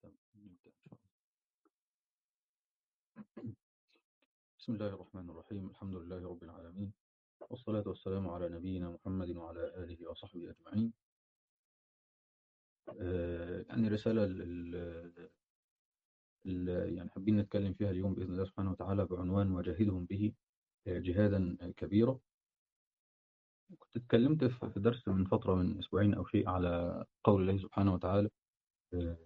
نبدأ إن شاء الله. بسم الله الرحمن الرحيم الحمد لله رب العالمين والصلاة والسلام على نبينا محمد وعلى آله وصحبه أجمعين آه، يعني رسالة ال ال يعني حابين نتكلم فيها اليوم بإذن الله سبحانه وتعالى بعنوان وجاهدهم به آه، جهادا كبيرا كنت اتكلمت في درس من فترة من أسبوعين أو شيء على قول الله سبحانه وتعالى آه،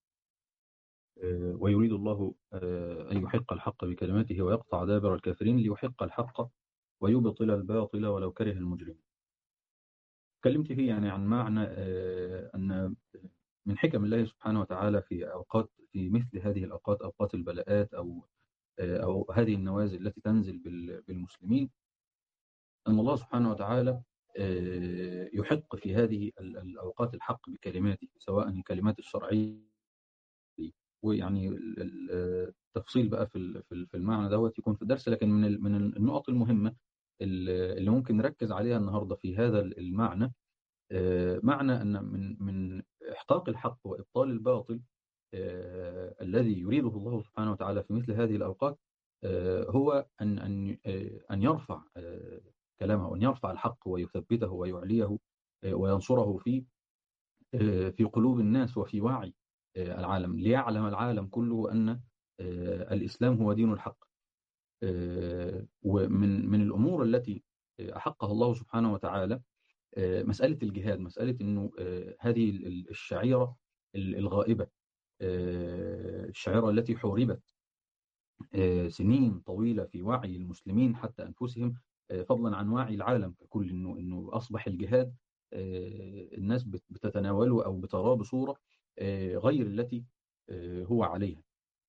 ويريد الله أن يحق الحق بكلماته ويقطع دابر الكافرين ليحق الحق ويبطل الباطل ولو كره المجرمون تكلمت فيه يعني عن معنى أن من حكم الله سبحانه وتعالى في أوقات في مثل هذه الأوقات أوقات البلاءات أو أو هذه النوازل التي تنزل بالمسلمين أن الله سبحانه وتعالى يحق في هذه الأوقات الحق بكلماته سواء الكلمات الشرعية ويعني التفصيل بقى في في المعنى دوت يكون في الدرس لكن من من النقط المهمه اللي ممكن نركز عليها النهارده في هذا المعنى معنى ان من من احقاق الحق وابطال الباطل الذي يريده الله سبحانه وتعالى في مثل هذه الاوقات هو ان ان ان يرفع كلامه وان يرفع الحق ويثبته ويعليه وينصره في في قلوب الناس وفي وعي العالم ليعلم العالم كله أن الإسلام هو دين الحق ومن من الأمور التي أحقها الله سبحانه وتعالى مسألة الجهاد مسألة أنه هذه الشعيرة الغائبة الشعيرة التي حوربت سنين طويلة في وعي المسلمين حتى أنفسهم فضلا عن وعي العالم ككل أنه, إنه أصبح الجهاد الناس بتتناوله أو بتراه بصورة غير التي هو عليها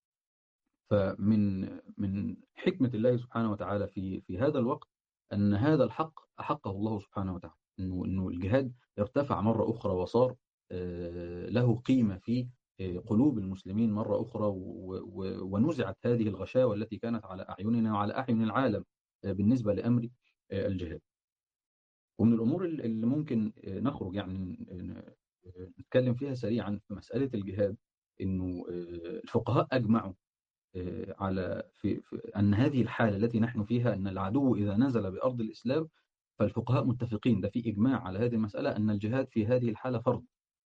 فمن من حكمة الله سبحانه وتعالى في في هذا الوقت أن هذا الحق أحقه الله سبحانه وتعالى إنه إنه الجهاد ارتفع مرة أخرى وصار له قيمة في قلوب المسلمين مرة أخرى ونزعت هذه الغشاوة التي كانت على أعيننا وعلى أعين العالم بالنسبة لأمر الجهاد ومن الأمور اللي ممكن نخرج يعني نتكلم فيها سريعا في مسألة الجهاد إنه الفقهاء أجمعوا على في, في أن هذه الحالة التي نحن فيها أن العدو إذا نزل بأرض الإسلام فالفقهاء متفقين ده في إجماع على هذه المسألة أن الجهاد في هذه الحالة فرض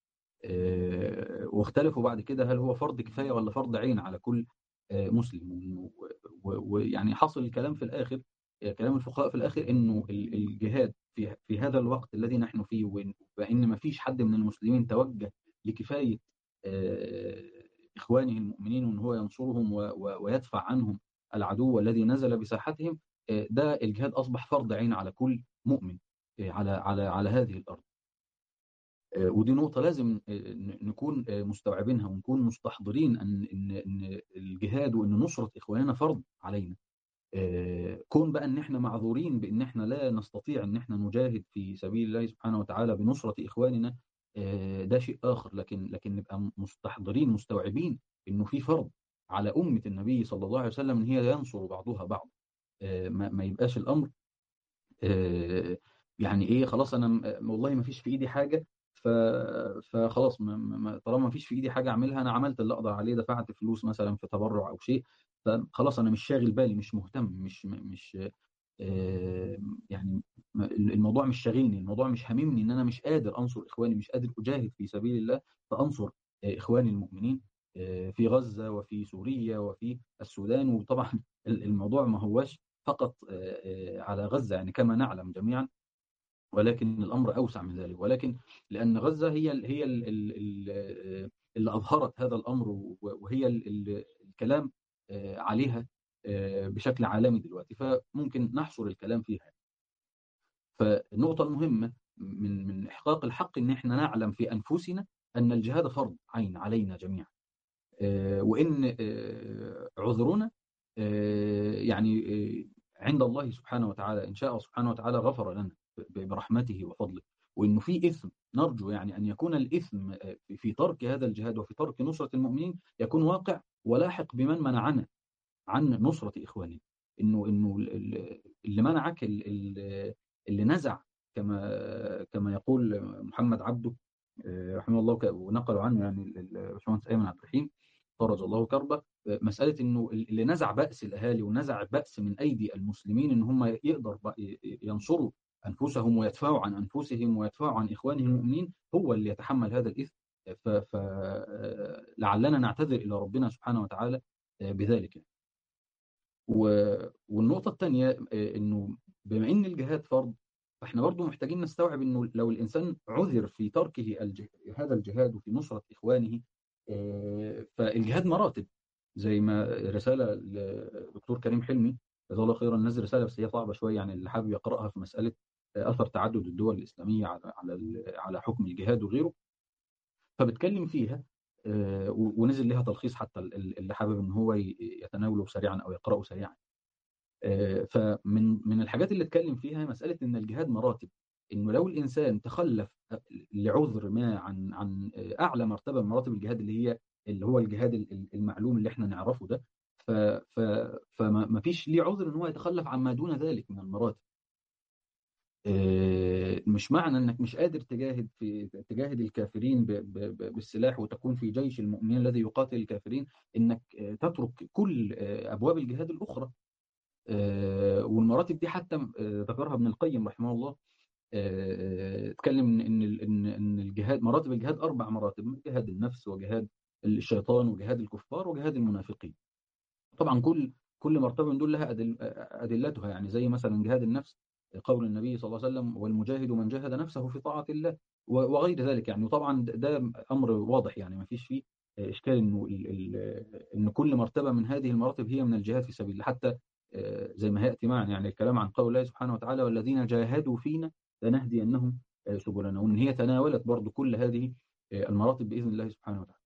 واختلفوا بعد كده هل هو فرض كفاية ولا فرض عين على كل مسلم ويعني حصل الكلام في الآخر كلام الفقهاء في الآخر أنه الجهاد في في هذا الوقت الذي نحن فيه وان ما فيش حد من المسلمين توجه لكفايه اخوانه المؤمنين وان هو ينصرهم ويدفع عنهم العدو الذي نزل بساحتهم ده الجهاد اصبح فرض عين على كل مؤمن على على على هذه الارض ودي نقطه لازم نكون مستوعبينها ونكون مستحضرين ان ان ان الجهاد وان نصره اخواننا فرض علينا كون بقى ان احنا معذورين بان احنا لا نستطيع ان احنا نجاهد في سبيل الله سبحانه وتعالى بنصرة اخواننا ده شيء اخر لكن لكن نبقى مستحضرين مستوعبين انه في فرض على امة النبي صلى الله عليه وسلم ان هي ينصر بعضها بعض ما يبقاش الامر يعني ايه خلاص انا والله ما فيش في ايدي حاجة فخلاص طالما ما فيش في ايدي حاجه اعملها انا عملت اللي اقدر عليه دفعت فلوس مثلا في تبرع او شيء فخلاص انا مش شاغل بالي مش مهتم مش مش يعني الموضوع مش شاغلني الموضوع مش هاممني ان انا مش قادر انصر اخواني مش قادر اجاهد في سبيل الله فانصر اخواني المؤمنين في غزه وفي سوريا وفي السودان وطبعا الموضوع ما هواش فقط على غزه يعني كما نعلم جميعا ولكن الامر اوسع من ذلك ولكن لان غزه هي هي اللي اظهرت هذا الامر وهي الكلام عليها بشكل عالمي دلوقتي فممكن نحصر الكلام فيها فالنقطة المهمة من من إحقاق الحق إن إحنا نعلم في أنفسنا أن الجهاد فرض عين علينا جميعا وإن عذرنا يعني عند الله سبحانه وتعالى إن شاء سبحانه وتعالى غفر لنا برحمته وفضله وإنه في إثم نرجو يعني أن يكون الإثم في ترك هذا الجهاد وفي ترك نصرة المؤمنين يكون واقع ولاحق بمن منعنا عن نصرة إخواننا إنه إنه اللي منعك اللي نزع كما كما يقول محمد عبده رحمه الله ونقلوا عنه يعني الباشمهندس ايمن عبد الرحيم فرج الله كربه مساله انه اللي نزع باس الاهالي ونزع باس من ايدي المسلمين ان هم يقدر ينصروا انفسهم ويدفعوا عن انفسهم ويدفعوا عن اخوانهم المؤمنين هو اللي يتحمل هذا الاثم فلعلنا نعتذر الى ربنا سبحانه وتعالى بذلك والنقطه الثانيه انه بما ان الجهاد فرض فاحنا برضه محتاجين نستوعب انه لو الانسان عذر في تركه هذا الجهاد وفي نصره اخوانه فالجهاد مراتب زي ما رساله للدكتور كريم حلمي جزاه الله خيرا نزل رساله بس هي صعبه شويه يعني اللي حابب يقراها في مساله اثر تعدد الدول الاسلاميه على على على حكم الجهاد وغيره فبتكلم فيها ونزل لها تلخيص حتى اللي حابب ان هو يتناوله سريعا او يقراه سريعا فمن من الحاجات اللي اتكلم فيها مساله ان الجهاد مراتب انه لو الانسان تخلف لعذر ما عن عن اعلى مرتبه من مراتب الجهاد اللي هي اللي هو الجهاد المعلوم اللي احنا نعرفه ده ف ف فما فيش ليه عذر ان هو يتخلف عما دون ذلك من المراتب مش معنى انك مش قادر تجاهد في تجاهد الكافرين بالسلاح وتكون في جيش المؤمنين الذي يقاتل الكافرين انك تترك كل ابواب الجهاد الاخرى والمراتب دي حتى ذكرها ابن القيم رحمه الله اتكلم ان ان ان الجهاد مراتب الجهاد اربع مراتب جهاد النفس وجهاد الشيطان وجهاد الكفار وجهاد المنافقين طبعا كل كل مرتبه من دول لها أدل ادلتها يعني زي مثلا جهاد النفس قول النبي صلى الله عليه وسلم والمجاهد من جاهد نفسه في طاعه الله وغير ذلك يعني وطبعا ده امر واضح يعني ما فيش فيه اشكال انه ان كل مرتبه من هذه المراتب هي من الجهاد في سبيل الله حتى زي ما هياتي معنا يعني الكلام عن قول الله سبحانه وتعالى والذين جاهدوا فينا لنهدينهم سبلنا وان هي تناولت برضو كل هذه المراتب باذن الله سبحانه وتعالى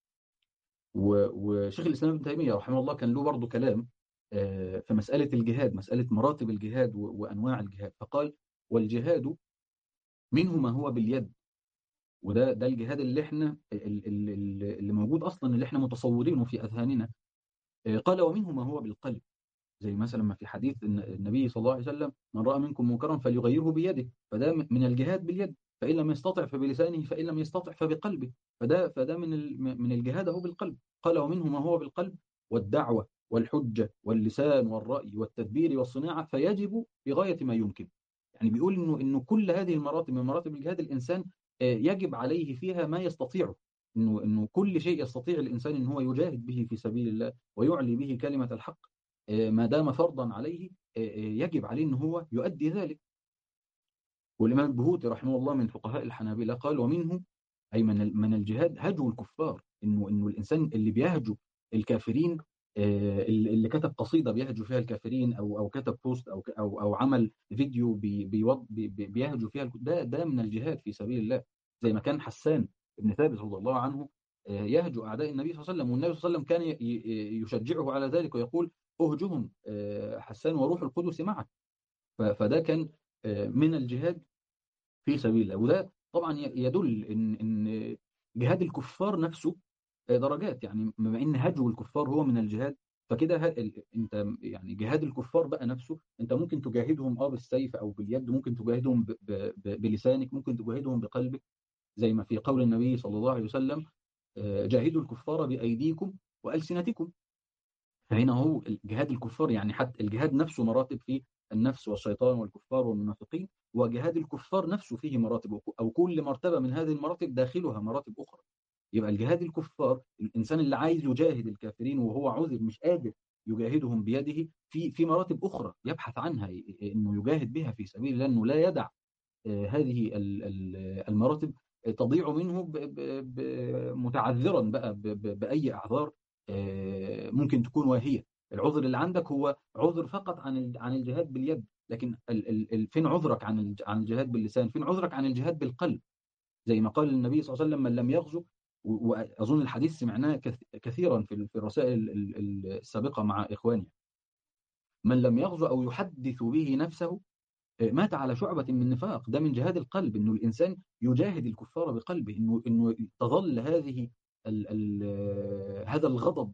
وشيخ الاسلام ابن تيميه رحمه الله كان له برضو كلام في مساله الجهاد مساله مراتب الجهاد وانواع الجهاد فقال والجهاد منه ما هو باليد وده ده الجهاد اللي احنا اللي موجود اصلا اللي احنا متصورينه في اذهاننا قال ومنه ما هو بالقلب زي مثلا ما في حديث النبي صلى الله عليه وسلم من راى منكم منكرا فليغيره بيده فده من الجهاد باليد فان لم يستطع فبلسانه فان لم يستطع فبقلبه فده فده من من الجهاد اهو بالقلب قال ومنه ما هو بالقلب والدعوه والحجه واللسان والراي والتدبير والصناعه فيجب بغايه ما يمكن يعني بيقول انه انه كل هذه المراتب من مراتب الجهاد الانسان يجب عليه فيها ما يستطيعه انه انه كل شيء يستطيع الانسان ان هو يجاهد به في سبيل الله ويعلي به كلمه الحق ما دام فرضا عليه يجب عليه ان هو يؤدي ذلك والامام البهوتي رحمه الله من فقهاء الحنابلة قال ومنه اي من من الجهاد هجو الكفار انه انه الانسان اللي بيهجو الكافرين اللي كتب قصيده بيهجو فيها الكافرين او او كتب بوست او او او عمل فيديو بي بي بيهجو فيها ده ده من الجهاد في سبيل الله زي ما كان حسان بن ثابت رضي الله عنه يهجو اعداء النبي صلى الله عليه وسلم والنبي صلى الله عليه وسلم كان يشجعه على ذلك ويقول اهجهم حسان وروح القدس معك فده كان من الجهاد في سبيل الله وده طبعا يدل ان ان جهاد الكفار نفسه درجات يعني بما ان هجو الكفار هو من الجهاد فكده انت يعني جهاد الكفار بقى نفسه انت ممكن تجاهدهم اه بالسيف او باليد ممكن تجاهدهم ب ب ب بلسانك ممكن تجاهدهم بقلبك زي ما في قول النبي صلى الله عليه وسلم جاهدوا الكفار بايديكم والسنتكم فهنا هو جهاد الكفار يعني حتى الجهاد نفسه مراتب في النفس والشيطان والكفار والمنافقين وجهاد الكفار نفسه فيه مراتب او كل مرتبه من هذه المراتب داخلها مراتب اخرى يبقى الجهاد الكفار الانسان اللي عايز يجاهد الكافرين وهو عذر مش قادر يجاهدهم بيده في في مراتب اخرى يبحث عنها انه يجاهد بها في سبيل الله انه لا يدع هذه المراتب تضيع منه متعذرا بقى باي اعذار ممكن تكون واهيه العذر اللي عندك هو عذر فقط عن عن الجهاد باليد لكن ال ال فين عذرك عن عن الجهاد باللسان فين عذرك عن الجهاد بالقلب زي ما قال النبي صلى الله عليه وسلم من لم يغزو واظن الحديث سمعناه كثيرا في الرسائل السابقه مع اخواني من لم يغزو او يحدث به نفسه مات على شعبة من نفاق ده من جهاد القلب انه الانسان يجاهد الكفار بقلبه انه انه تظل هذه ال ال هذا الغضب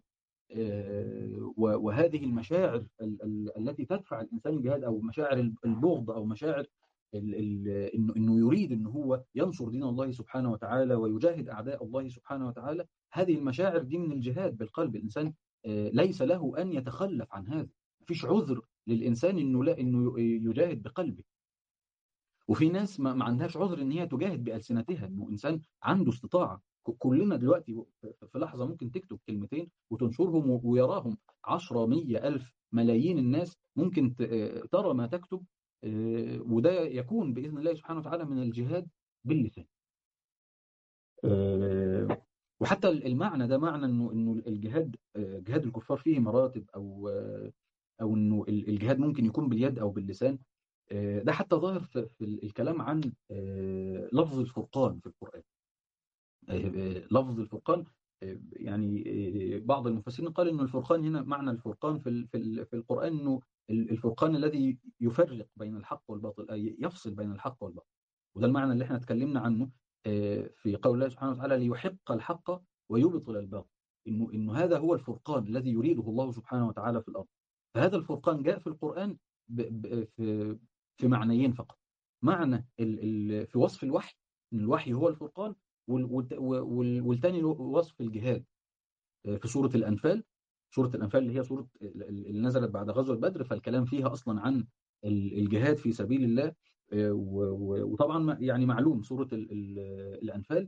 وهذه المشاعر التي تدفع الانسان الجهاد او مشاعر البغض او مشاعر انه انه يريد ان هو ينصر دين الله سبحانه وتعالى ويجاهد اعداء الله سبحانه وتعالى هذه المشاعر دي من الجهاد بالقلب الانسان ليس له ان يتخلف عن هذا مفيش عذر للانسان انه لا انه يجاهد بقلبه وفي ناس ما, ما عندهاش عذر ان هي تجاهد بالسنتها انه انسان عنده استطاعه كلنا دلوقتي في لحظه ممكن تكتب كلمتين وتنشرهم ويراهم 10 100 ألف ملايين الناس ممكن ترى ما تكتب وده يكون باذن الله سبحانه وتعالى من الجهاد باللسان وحتى المعنى ده معنى انه انه الجهاد جهاد الكفار فيه مراتب او او انه الجهاد ممكن يكون باليد او باللسان ده حتى ظاهر في الكلام عن لفظ الفرقان في القرآن لفظ الفرقان يعني بعض المفسرين قال انه الفرقان هنا معنى الفرقان في في القرآن انه الفرقان الذي يفرق بين الحق والباطل أي يفصل بين الحق والباطل وده المعنى اللي احنا اتكلمنا عنه في قول الله سبحانه وتعالى ليحق الحق ويبطل الباطل انه انه هذا هو الفرقان الذي يريده الله سبحانه وتعالى في الارض فهذا الفرقان جاء في القرآن في في معنيين فقط معنى ال ال في وصف الوحي ان الوحي هو الفرقان والثاني وصف الجهاد في سورة الأنفال سورة الأنفال اللي هي سورة اللي نزلت بعد غزوة بدر فالكلام فيها أصلا عن الجهاد في سبيل الله وطبعا يعني معلوم سورة الأنفال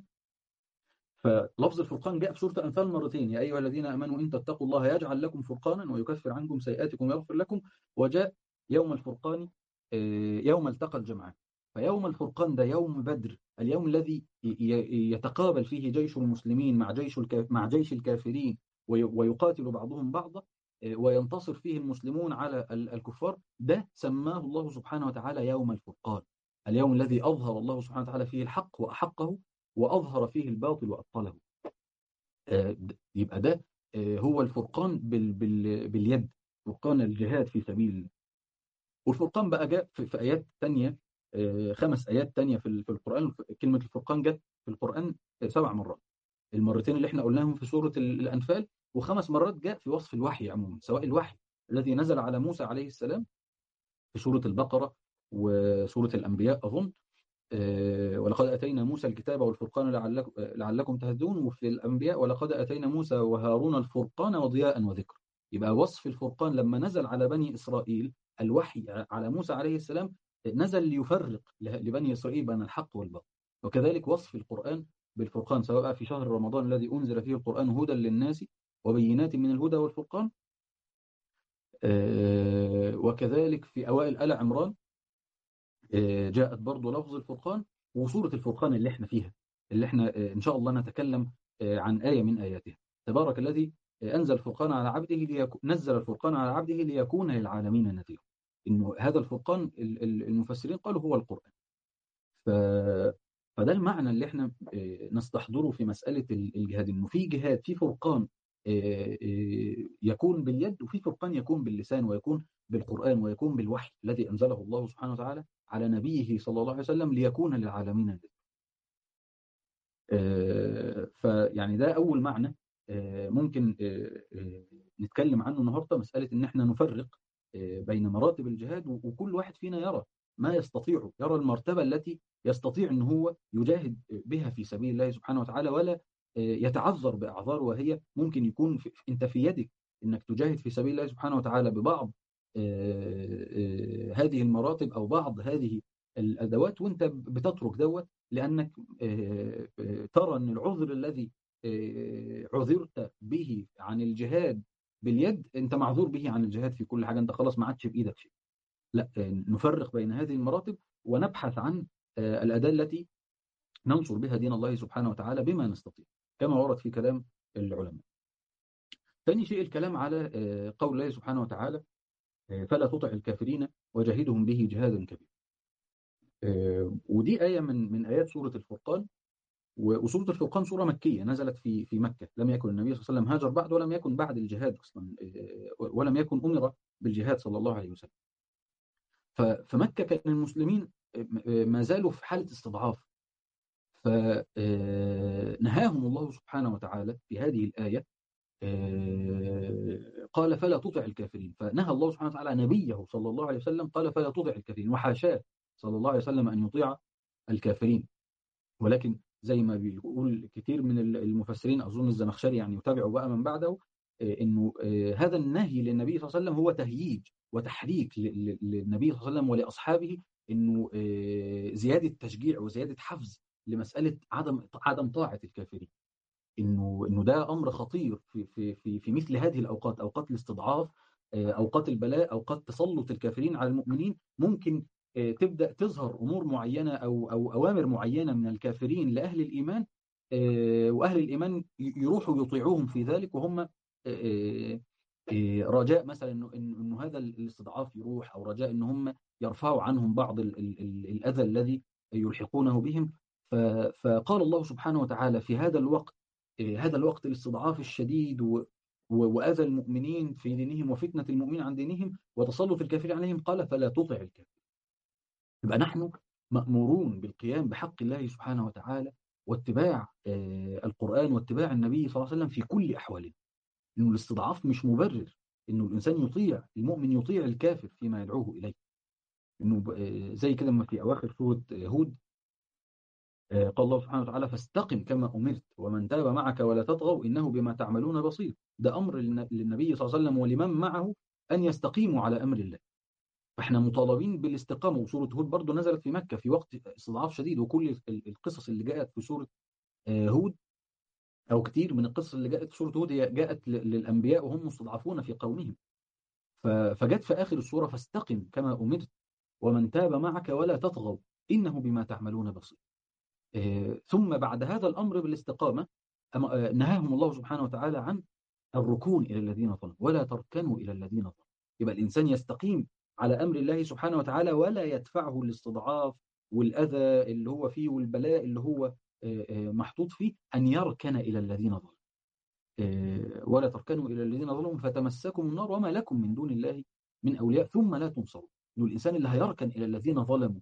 فلفظ الفرقان جاء في سورة الأنفال مرتين يا أيها الذين آمنوا إن تتقوا الله يجعل لكم فرقانا ويكفر عنكم سيئاتكم ويغفر لكم وجاء يوم الفرقان يوم التقى الجمعان فيوم الفرقان ده يوم بدر اليوم الذي يتقابل فيه جيش المسلمين مع جيش مع جيش الكافرين ويقاتل بعضهم بعضا وينتصر فيه المسلمون على الكفار ده سماه الله سبحانه وتعالى يوم الفرقان اليوم الذي أظهر الله سبحانه وتعالى فيه الحق وأحقه وأظهر فيه الباطل وأبطله يبقى ده هو الفرقان بال بال باليد فرقان الجهاد في سبيل الله والفرقان بقى جاء في, في آيات تانية خمس آيات تانية في في القرآن كلمة الفرقان جت في القرآن سبع مرات المرتين اللي احنا قلناهم في سورة الأنفال وخمس مرات جاء في وصف الوحي عموما سواء الوحي الذي نزل على موسى عليه السلام في سورة البقرة وسورة الأنبياء أظن ولقد أتينا موسى الكتاب والفرقان لعلكم, لعلكم تهدون وفي الأنبياء ولقد أتينا موسى وهارون الفرقان وضياء وذكر يبقى وصف الفرقان لما نزل على بني إسرائيل الوحي على موسى عليه السلام نزل ليفرق لبني إسرائيل بين الحق والباطل وكذلك وصف القرآن بالفرقان سواء في شهر رمضان الذي أنزل فيه القرآن هدى للناس وبينات من الهدى والفرقان وكذلك في أوائل آل عمران جاءت برضو لفظ الفرقان وصورة الفرقان اللي احنا فيها اللي احنا إن شاء الله نتكلم عن آية من آياتها تبارك الذي أنزل الفرقان على عبده ليكون نزل الفرقان على عبده ليكون للعالمين نذيرا إنه هذا الفرقان المفسرين قالوا هو القرآن ف... فده المعنى اللي احنا نستحضره في مسألة الجهاد إنه في جهاد في فرقان يكون باليد وفي فرقان يكون باللسان ويكون بالقرآن ويكون بالوحي الذي أنزله الله سبحانه وتعالى على نبيه صلى الله عليه وسلم ليكون للعالمين نذيرا فيعني ده أول معنى ممكن نتكلم عنه النهارده مسألة إن احنا نفرق بين مراتب الجهاد وكل واحد فينا يرى ما يستطيع يرى المرتبة التي يستطيع أن هو يجاهد بها في سبيل الله سبحانه وتعالى ولا يتعذر بأعذار وهي ممكن يكون في أنت في يدك أنك تجاهد في سبيل الله سبحانه وتعالى ببعض هذه المراتب أو بعض هذه الأدوات وأنت بتترك دوت لأنك ترى أن العذر الذي عذرت به عن الجهاد باليد انت معذور به عن الجهاد في كل حاجه انت خلاص ما عادش بايدك شيء لا نفرق بين هذه المراتب ونبحث عن الاداه التي ننصر بها دين الله سبحانه وتعالى بما نستطيع كما ورد في كلام العلماء ثاني شيء الكلام على قول الله سبحانه وتعالى فلا تطع الكافرين وجاهدهم به جهادا كبيرا ودي آية من من آيات سورة الفرقان وسورة الفرقان سورة مكية نزلت في في مكة لم يكن النبي صلى الله عليه وسلم هاجر بعد ولم يكن بعد الجهاد أصلا ولم يكن أمر بالجهاد صلى الله عليه وسلم فمكة كان المسلمين ما زالوا في حالة استضعاف فنهاهم الله سبحانه وتعالى في هذه الآية قال فلا تطع الكافرين فنهى الله سبحانه وتعالى نبيه صلى الله عليه وسلم قال فلا تطع الكافرين وحاشاه صلى الله عليه وسلم أن يطيع الكافرين ولكن زي ما بيقول كثير من المفسرين أظن الزمخشري يعني يتابعوا بقى من بعده انه هذا النهي للنبي صلى الله عليه وسلم هو تهييج وتحريك للنبي صلى الله عليه وسلم ولاصحابه انه زياده تشجيع وزياده حفز لمساله عدم عدم طاعه الكافرين انه انه ده امر خطير في في في في مثل هذه الاوقات اوقات الاستضعاف اوقات البلاء اوقات تسلط الكافرين على المؤمنين ممكن تبدا تظهر امور معينه او او اوامر معينه من الكافرين لاهل الايمان واهل الايمان يروحوا يطيعوهم في ذلك وهم رجاء مثلا انه انه هذا الاستضعاف يروح او رجاء ان هم يرفعوا عنهم بعض الاذى الذي يلحقونه بهم فقال الله سبحانه وتعالى في هذا الوقت هذا الوقت الاستضعاف الشديد واذى المؤمنين في دينهم وفتنه المؤمنين عن دينهم وتسلط الكافرين عليهم قال فلا تطع الكافر يبقى نحن مامورون بالقيام بحق الله سبحانه وتعالى واتباع القران واتباع النبي صلى الله عليه وسلم في كل احوالنا انه الاستضعاف مش مبرر انه الانسان يطيع المؤمن يطيع الكافر فيما يدعوه اليه انه زي كده لما في اواخر سوره هود قال الله سبحانه وتعالى فاستقم كما امرت ومن تاب معك ولا تطغوا انه بما تعملون بصير ده امر للنبي صلى الله عليه وسلم ولمن معه ان يستقيموا على امر الله فاحنا مطالبين بالاستقامه وسوره هود برضه نزلت في مكه في وقت استضعاف شديد وكل القصص اللي جاءت في سوره هود أو كتير من القصص اللي جاءت في سورة هود هي جاءت للأنبياء وهم مستضعفون في قومهم فجت في آخر السورة فاستقم كما أمرت ومن تاب معك ولا تطغوا إنه بما تعملون بصير ثم بعد هذا الأمر بالاستقامة نهاهم الله سبحانه وتعالى عن الركون إلى الذين ظلموا ولا تركنوا إلى الذين ظلموا يبقى الإنسان يستقيم على أمر الله سبحانه وتعالى ولا يدفعه الاستضعاف والأذى اللي هو فيه والبلاء اللي هو محطوط فيه أن يركن إلى الذين ظلموا ولا تركنوا إلى الذين ظلموا فتمسكم النار وما لكم من دون الله من أولياء ثم لا تنصروا إنه الإنسان اللي هيركن إلى الذين ظلموا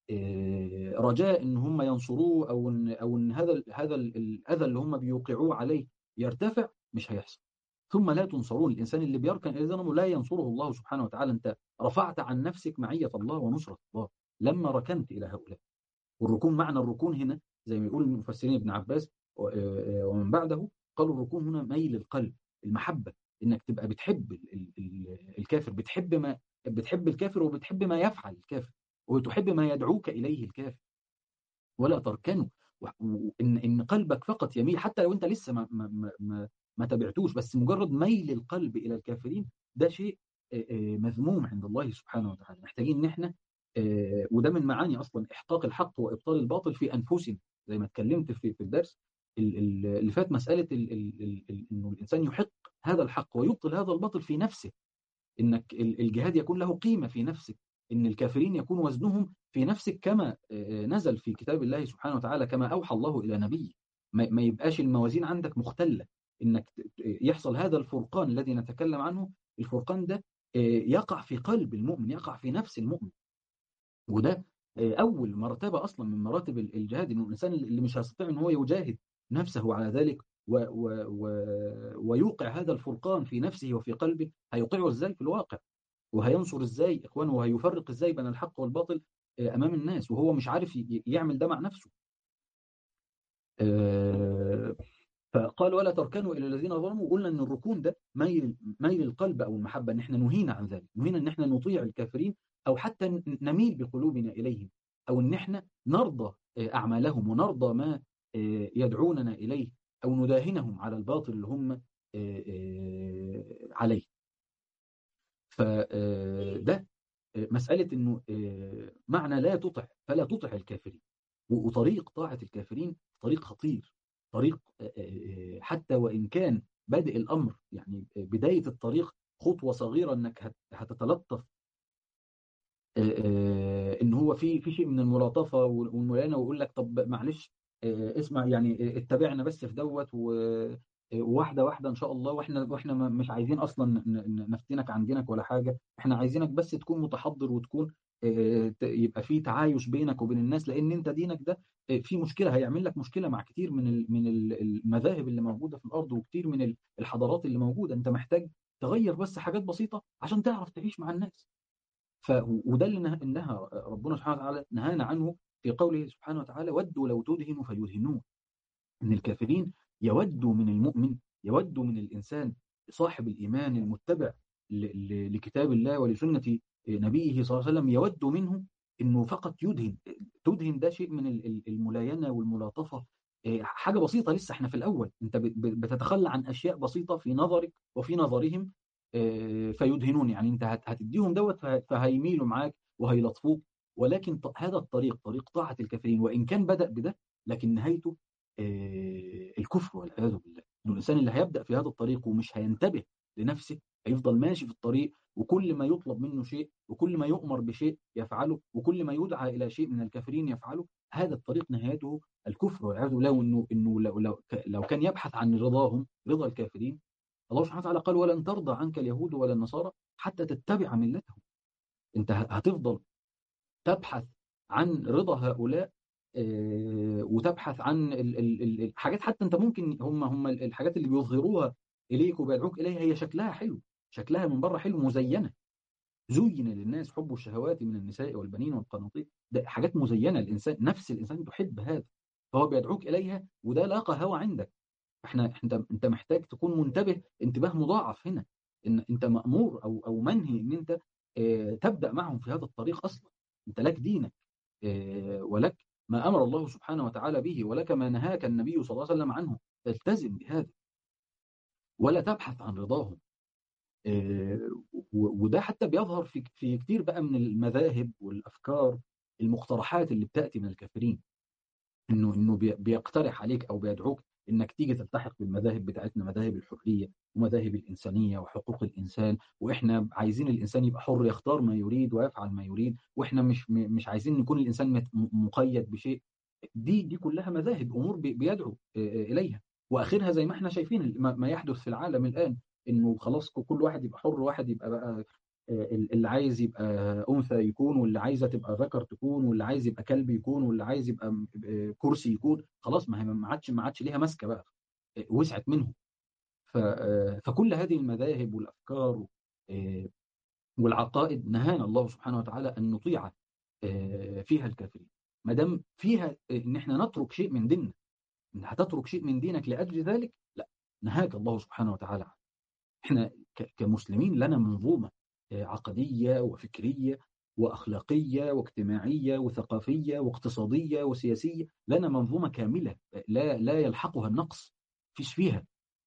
رجاء إن هم ينصروه أو إن أو إن هذا هذا الأذى اللي هم بيوقعوه عليه يرتفع مش هيحصل ثم لا تنصرون الإنسان اللي بيركن إلى الذين ظلموا لا ينصره الله سبحانه وتعالى أنت رفعت عن نفسك معية الله ونصرة الله لما ركنت إلى هؤلاء والركون معنى الركون هنا زي ما يقول المفسرين ابن عباس ومن بعده قالوا الركون هنا ميل القلب المحبة انك تبقى بتحب الكافر بتحب ما بتحب الكافر وبتحب ما يفعل الكافر وتحب ما يدعوك اليه الكافر ولا تركنه ان ان قلبك فقط يميل حتى لو انت لسه ما ما ما, ما تبعتوش بس مجرد ميل القلب الى الكافرين ده شيء مذموم عند الله سبحانه وتعالى محتاجين ان احنا وده من معاني اصلا احقاق الحق وابطال الباطل في انفسنا زي ما اتكلمت في في الدرس اللي فات مساله انه الانسان يحق هذا الحق ويبطل هذا الباطل في نفسه انك الجهاد يكون له قيمه في نفسك ان الكافرين يكون وزنهم في نفسك كما نزل في كتاب الله سبحانه وتعالى كما اوحى الله الى نبيه ما يبقاش الموازين عندك مختله انك يحصل هذا الفرقان الذي نتكلم عنه الفرقان ده يقع في قلب المؤمن يقع في نفس المؤمن وده اول مرتبه اصلا من مراتب الجهاد انه الانسان اللي مش هيستطيع ان هو يجاهد نفسه على ذلك و و و ويوقع هذا الفرقان في نفسه وفي قلبه هيوقعه ازاي في الواقع وهينصر ازاي اخوانه وهيفرق ازاي بين الحق والباطل امام الناس وهو مش عارف يعمل ده مع نفسه فقال ولا تركنوا الى الذين ظلموا وقلنا ان الركون ده ميل ميل القلب او المحبه ان احنا نهينا عن ذلك نهينا ان احنا نطيع الكافرين او حتى نميل بقلوبنا اليهم او ان احنا نرضى اعمالهم ونرضى ما يدعوننا اليه او نداهنهم على الباطل اللي هم عليه فده مساله انه معنى لا تطع فلا تطع الكافرين وطريق طاعه الكافرين طريق خطير طريق حتى وان كان بادئ الامر يعني بدايه الطريق خطوه صغيره انك هتتلطف ان هو في في شيء من الملاطفه والملانه ويقول لك طب معلش اسمع يعني اتبعنا بس في دوت وواحده واحده ان شاء الله واحنا واحنا مش عايزين اصلا نفتنك عن دينك ولا حاجه احنا عايزينك بس تكون متحضر وتكون يبقى في تعايش بينك وبين الناس لان انت دينك ده في مشكله هيعمل لك مشكله مع كتير من من المذاهب اللي موجوده في الارض وكتير من الحضارات اللي موجوده انت محتاج تغير بس حاجات بسيطه عشان تعرف تعيش مع الناس ف وده اللي نه- نهى ربنا سبحانه وتعالى نهانا عنه في قوله سبحانه وتعالى ودوا لو تدهنوا فيدهنون ان الكافرين يودوا من المؤمن يودوا من الانسان صاحب الايمان المتبع ل- ل- لكتاب الله ولسنه نبيه صلى الله عليه وسلم يود منه انه فقط يدهن تدهن ده شيء من ال- ال- الملاينه والملاطفه إيه، حاجه بسيطه لسه احنا في الاول انت ب- ب- بتتخلى عن اشياء بسيطه في نظرك وفي نظرهم إيه، فيدهنون يعني انت هت- هتديهم دوت فه- فهيميلوا معاك وهيلطفوك ولكن ط- هذا الطريق طريق طاعه الكافرين وان كان بدا بده لكن نهايته آه، الكفر والعياذ بالله انه الانسان اللي هيبدا في هذا الطريق ومش هينتبه لنفسه هيفضل ماشي في الطريق وكل ما يطلب منه شيء وكل ما يؤمر بشيء يفعله وكل ما يدعى الى شيء من الكافرين يفعله هذا الطريق نهايته الكفر والعياذ بالله وانه انه لو لو ك- لو كان يبحث عن رضاهم رضا الكافرين الله سبحانه وتعالى قال ولن ترضى عنك اليهود ولا النصارى حتى تتبع ملتهم انت ه- هتفضل تبحث عن رضا هؤلاء آه، وتبحث عن ال- ال- ال- الحاجات حتى انت ممكن هم هم الحاجات اللي بيظهروها اليك وبيدعوك اليها هي شكلها حلو شكلها من بره حلو مزينه زين للناس حب الشهوات من النساء والبنين والقناطير ده حاجات مزينه الانسان نفس الانسان تحب هذا فهو بيدعوك اليها وده لاقى هوى عندك احنا انت انت محتاج تكون منتبه انتباه مضاعف هنا ان انت مامور او او منهي ان انت آه، تبدا معهم في هذا الطريق اصلا انت لك دينك آه، ولك ما امر الله سبحانه وتعالى به ولك ما نهاك النبي صلى الله عليه وسلم عنه التزم بهذا ولا تبحث عن رضاهم آه، و- وده حتى بيظهر في في كتير بقى من المذاهب والافكار المقترحات اللي بتاتي من الكافرين انه انه بي- بيقترح عليك او بيدعوك انك تيجي تلتحق بالمذاهب بتاعتنا مذاهب الحريه ومذاهب الانسانيه وحقوق الانسان واحنا عايزين الانسان يبقى حر يختار ما يريد ويفعل ما يريد واحنا مش م- مش عايزين يكون الانسان مت- م- مقيد بشيء دي دي كلها مذاهب امور بي- بيدعو آه، آه، اليها واخرها زي ما احنا شايفين ما ما يحدث في العالم الان انه خلاص كل واحد يبقى حر واحد يبقى بقى آه، اللي عايز يبقى انثى يكون واللي عايزه تبقى ذكر تكون واللي عايز يبقى كلب يكون واللي عايز يبقى م- آه، كرسي يكون خلاص ما هي ما عادش ما عادش ليها ماسكه بقى آه، وسعت منهم ف- آه، فكل هذه المذاهب والافكار آه، والعقائد نهانا الله سبحانه وتعالى ان نطيع آه، فيها الكافرين ما دام فيها ان احنا نترك شيء من ديننا ان هتترك شيء من دينك لاجل ذلك لا نهاك الله سبحانه وتعالى عنه احنا ك- كمسلمين لنا منظومه آه، عقديه وفكريه واخلاقيه واجتماعيه وثقافيه واقتصاديه وسياسيه لنا منظومه كامله آه، لا لا يلحقها النقص فيش فيها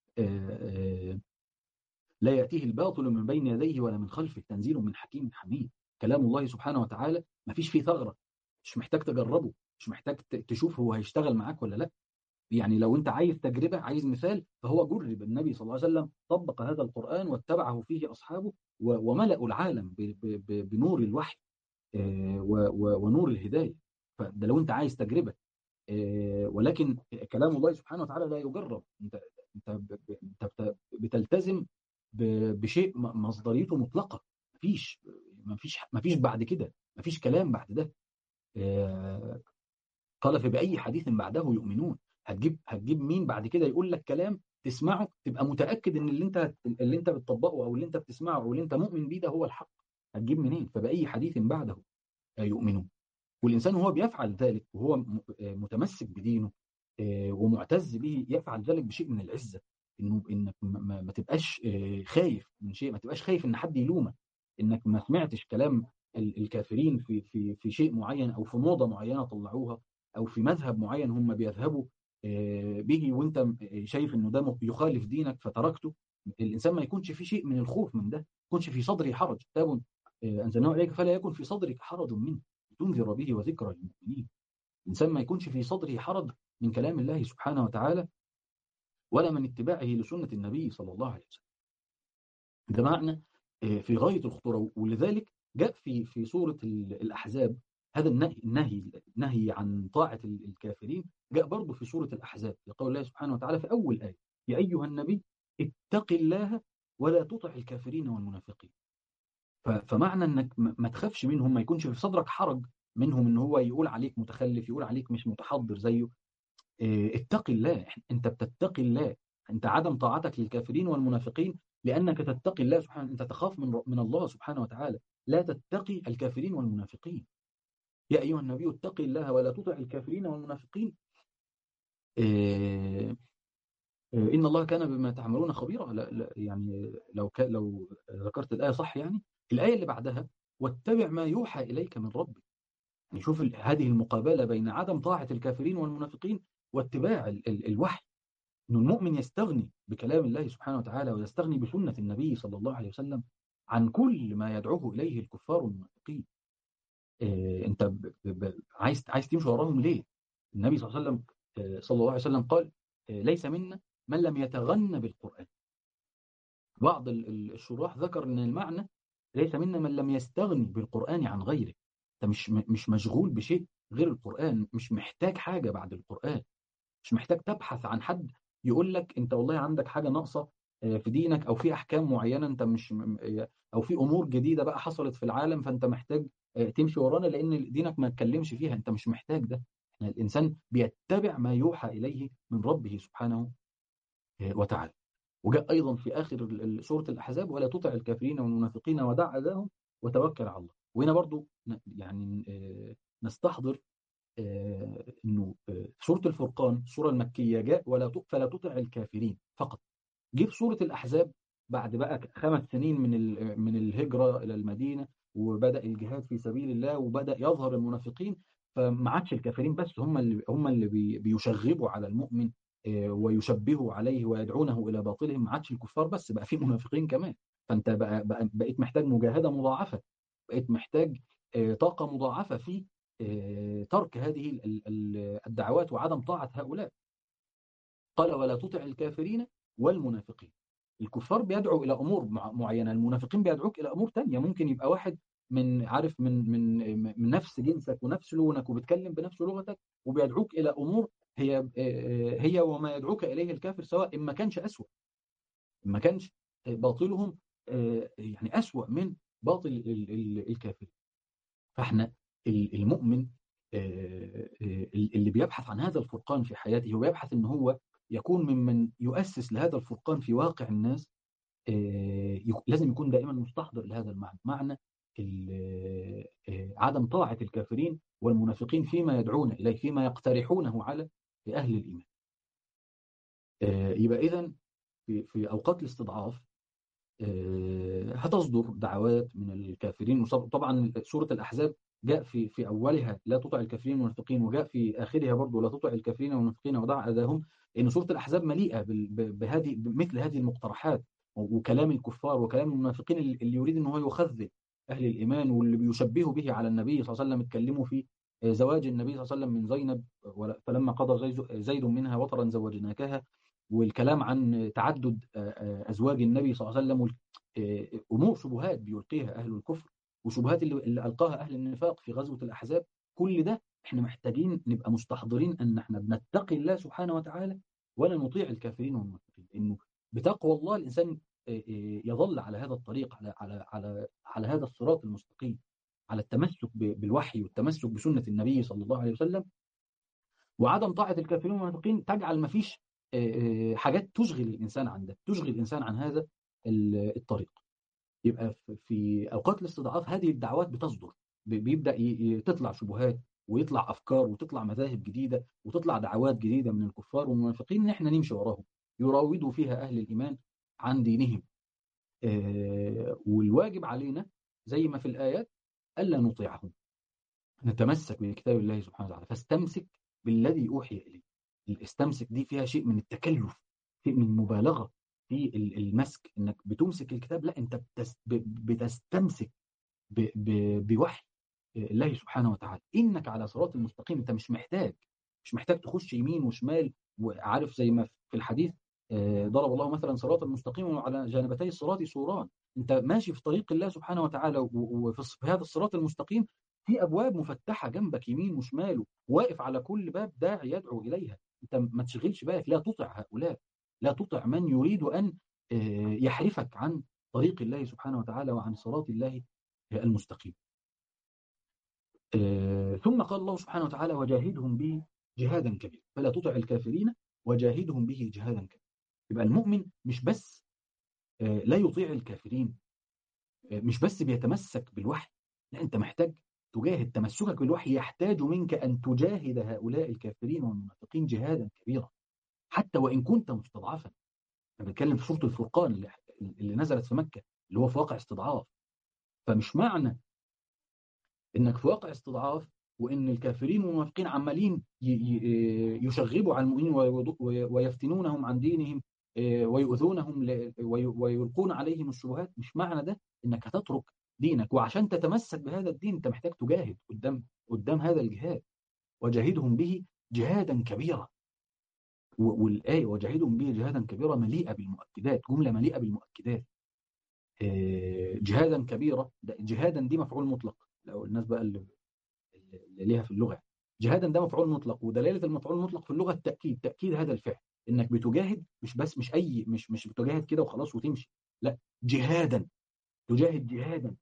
آه، آه، لا يأتيه الباطل من بين يديه ولا من خلفه تنزيل من حكيم حميد كلام الله سبحانه وتعالى ما فيش فيه ثغرة مش محتاج تجربه مش محتاج ت- تشوف هو هيشتغل معاك ولا لا يعني لو انت عايز تجربة عايز مثال فهو جرب النبي صلى الله عليه وسلم طبق هذا القرآن واتبعه فيه أصحابه و- وملأوا العالم ب- ب- ب- بنور الوحي آه، و- و- ونور الهداية فده لو انت عايز تجربة آه، ولكن كلام الله سبحانه وتعالى لا يجرب انت انت ب- ب- انت بت- بتلتزم ب- بشيء م- مصدريته مطلقه مفيش مفيش مفيش بعد كده مفيش كلام بعد ده آه، قال فبأي حديث بعده يؤمنون هتجيب هتجيب مين بعد كده يقول لك كلام تسمعه تبقى متأكد ان اللي انت اللي انت بتطبقه او اللي انت بتسمعه او اللي انت مؤمن بيه ده هو الحق هتجيب منين فبأي حديث بعده يؤمنون والإنسان وهو بيفعل ذلك وهو م- آه، متمسك بدينه آه، ومعتز به يفعل ذلك بشيء من العزة إنه إنك ما, ما ما تبقاش آه، خايف من شيء ما تبقاش خايف إن حد يلومك إنك ما سمعتش كلام ال- الكافرين في في في شيء معين أو في موضة معينة طلعوها أو في مذهب معين هم بيذهبوا آه، به وأنت م- آه، شايف إنه ده م- يخالف دينك فتركته الإنسان ما يكونش في شيء من الخوف من ده ما يكونش في صدره حرج كتاب آه، أنزلناه إليك فلا يكن في صدرك حرج منه تنذر به وذكرى للمؤمنين الإنسان ما يكونش في صدره حرج من كلام الله سبحانه وتعالى ولا من اتباعه لسنة النبي صلى الله عليه وسلم ده معنى آه، في غاية الخطورة ولذلك جاء في في سورة ال- الأحزاب هذا النهي النهي النهي عن طاعة ال- الكافرين جاء برضه في سورة الأحزاب لقول الله سبحانه وتعالى في أول آية يا أيها النبي اتق الله ولا تطع الكافرين والمنافقين ف- فمعنى انك ما ما تخافش منهم ما يكونش في صدرك حرج منهم ان هو يقول عليك متخلف يقول عليك مش متحضر زيه إيه، اتق الله إح- انت بتتقي الله انت عدم طاعتك للكافرين والمنافقين لانك تتقي الله سبحانه انت تخاف من من الله سبحانه وتعالى لا تتقي الكافرين والمنافقين يا أيها النبي اتق الله ولا تطع الكافرين والمنافقين إيه إن الله كان بما تعملون خبيرا لا لا يعني لو لو ذكرت الآية صح يعني الآية اللي بعدها واتبع ما يوحى إليك من ربك يعني شوف هذه المقابلة بين عدم طاعة الكافرين والمنافقين واتباع ال ال الوحي أن المؤمن يستغني بكلام الله سبحانه وتعالى ويستغني بسنة النبي صلى الله عليه وسلم عن كل ما يدعوه إليه الكفار والمنافقين إيه أنت ب ب عايز عايز تمشي وراهم ليه؟ النبي صلى الله عليه وسلم صلى الله عليه وسلم قال ليس منا من لم يتغنى بالقرآن بعض الشراح ذكر أن المعنى ليس منا من لم يستغني بالقرآن عن غيره انت مش مش مشغول بشيء غير القرآن مش محتاج حاجة بعد القرآن مش محتاج تبحث عن حد يقول لك انت والله عندك حاجة ناقصة في دينك او في احكام معينة انت مش او في امور جديدة بقى حصلت في العالم فانت محتاج تمشي ورانا لان دينك ما تكلمش فيها انت مش محتاج ده يعني الانسان بيتبع ما يوحى اليه من ربه سبحانه وتعالى وجاء أيضا في آخر سورة الأحزاب ولا تطع الكافرين والمنافقين ودع أذاهم وتوكل على الله وهنا برضو يعني نستحضر أنه في سورة الفرقان السورة المكية جاء ولا فلا تطع الكافرين فقط جه في سورة الأحزاب بعد بقى خمس سنين من من الهجرة إلى المدينة وبدأ الجهاد في سبيل الله وبدأ يظهر المنافقين فما عادش الكافرين بس هم اللي هم اللي بيشغبوا على المؤمن ويشبهوا عليه ويدعونه الى باطلهم ما عادش الكفار بس بقى في منافقين كمان فانت بقى, بقى بقيت محتاج مجاهده مضاعفه بقيت محتاج طاقه مضاعفه في ترك هذه الدعوات وعدم طاعه هؤلاء قال ولا تطع الكافرين والمنافقين الكفار بيدعوا الى امور معينه المنافقين بيدعوك الى امور تانية ممكن يبقى واحد من عارف من من من نفس جنسك ونفس لونك وبيتكلم بنفس لغتك وبيدعوك الى امور هي هي وما يدعوك اليه الكافر سواء ما كانش اسوء ما كانش باطلهم يعني اسوأ من باطل الكافر فاحنا المؤمن اللي بيبحث عن هذا الفرقان في حياته ويبحث ان هو يكون ممن يؤسس لهذا الفرقان في واقع الناس لازم يكون دائما مستحضر لهذا المعنى معنى عدم طاعة الكافرين والمنافقين فيما يدعون إليه فيما يقترحونه على أهل الإيمان يبقى إذن في, في أوقات الاستضعاف هتصدر دعوات من الكافرين طبعا سورة الأحزاب جاء في في أولها لا تطع الكافرين والمنافقين وجاء في آخرها برضه لا تطع الكافرين والمنافقين ودع أذاهم إن سورة الأحزاب مليئة بهذه بمثل هذه المقترحات وكلام الكفار وكلام المنافقين اللي يريد ان هو يخذل اهل الايمان واللي بيشبهوا به على النبي صلى الله عليه وسلم اتكلموا في زواج النبي صلى الله عليه وسلم من زينب فلما قضى زيد منها وطرا زوجناكها والكلام عن تعدد ازواج النبي صلى الله عليه وسلم امور شبهات بيلقيها اهل الكفر وشبهات اللي, اللي القاها اهل النفاق في غزوه الاحزاب كل ده احنا محتاجين نبقى مستحضرين ان احنا بنتقي الله سبحانه وتعالى ولا نطيع الكافرين والمنافقين انه بتقوى الله الانسان يظل على هذا الطريق على على على على هذا الصراط المستقيم على التمسك بالوحي والتمسك بسنه النبي صلى الله عليه وسلم وعدم طاعه الكافرين والمنافقين تجعل ما فيش حاجات تشغل الانسان عن ده تشغل الانسان عن هذا الطريق يبقى في اوقات الاستضعاف هذه الدعوات بتصدر بيبدا تطلع شبهات ويطلع افكار وتطلع مذاهب جديده وتطلع دعوات جديده من الكفار والمنافقين ان احنا نمشي وراهم يراودوا فيها اهل الايمان عن دينهم آه والواجب علينا زي ما في الايات الا نطيعهم نتمسك بكتاب الله سبحانه وتعالى فاستمسك بالذي اوحي اليك الاستمسك دي فيها شيء من التكلف شيء من المبالغه في المسك انك بتمسك الكتاب لا انت بتستمسك بوحي الله سبحانه وتعالى انك على صراط المستقيم انت مش محتاج مش محتاج تخش يمين وشمال وعارف زي ما في الحديث ضرب الله مثلا صراطا مستقيما وعلى جانبتي الصراط سوران انت ماشي في طريق الله سبحانه وتعالى وفي هذا الصراط المستقيم في ابواب مفتحه جنبك يمين وشمال واقف على كل باب داعي يدعو اليها انت ما تشغلش بالك لا تطع هؤلاء لا تطع من يريد ان يحرفك عن طريق الله سبحانه وتعالى وعن صراط الله المستقيم ثم قال الله سبحانه وتعالى وجاهدهم به جهادا كبيرا فلا تطع الكافرين وجاهدهم به جهادا كبيرا يبقى المؤمن مش بس لا يطيع الكافرين مش بس بيتمسك بالوحي لا انت محتاج تجاهد تمسكك بالوحي يحتاج منك ان تجاهد هؤلاء الكافرين والمنافقين جهادا كبيرا حتى وان كنت مستضعفا انا بتكلم في سوره الفرقان اللي, اللي نزلت في مكه اللي هو في واقع استضعاف فمش معنى انك في واقع استضعاف وان الكافرين والمنافقين عمالين يشغبوا على المؤمنين ويفتنونهم عن دينهم آه، ويؤذونهم ويلقون عليهم الشبهات مش معنى ده انك هتترك دينك وعشان تتمسك بهذا الدين انت محتاج تجاهد قدام قدام هذا الجهاد وجاهدهم به جهادا كبيرا والآية وجاهدهم به جهادا كبيرا مليئة بالمؤكدات جملة مليئة بالمؤكدات آه، جهادا كبيرا جهادا دي مفعول مطلق لو الناس بقى اللي, اللي ليها في اللغة جهادا ده مفعول مطلق ودلالة المفعول المطلق في اللغة التأكيد تأكيد هذا الفعل انك بتجاهد مش بس مش اي مش مش بتجاهد كده وخلاص وتمشي لا جهادا تجاهد جهادا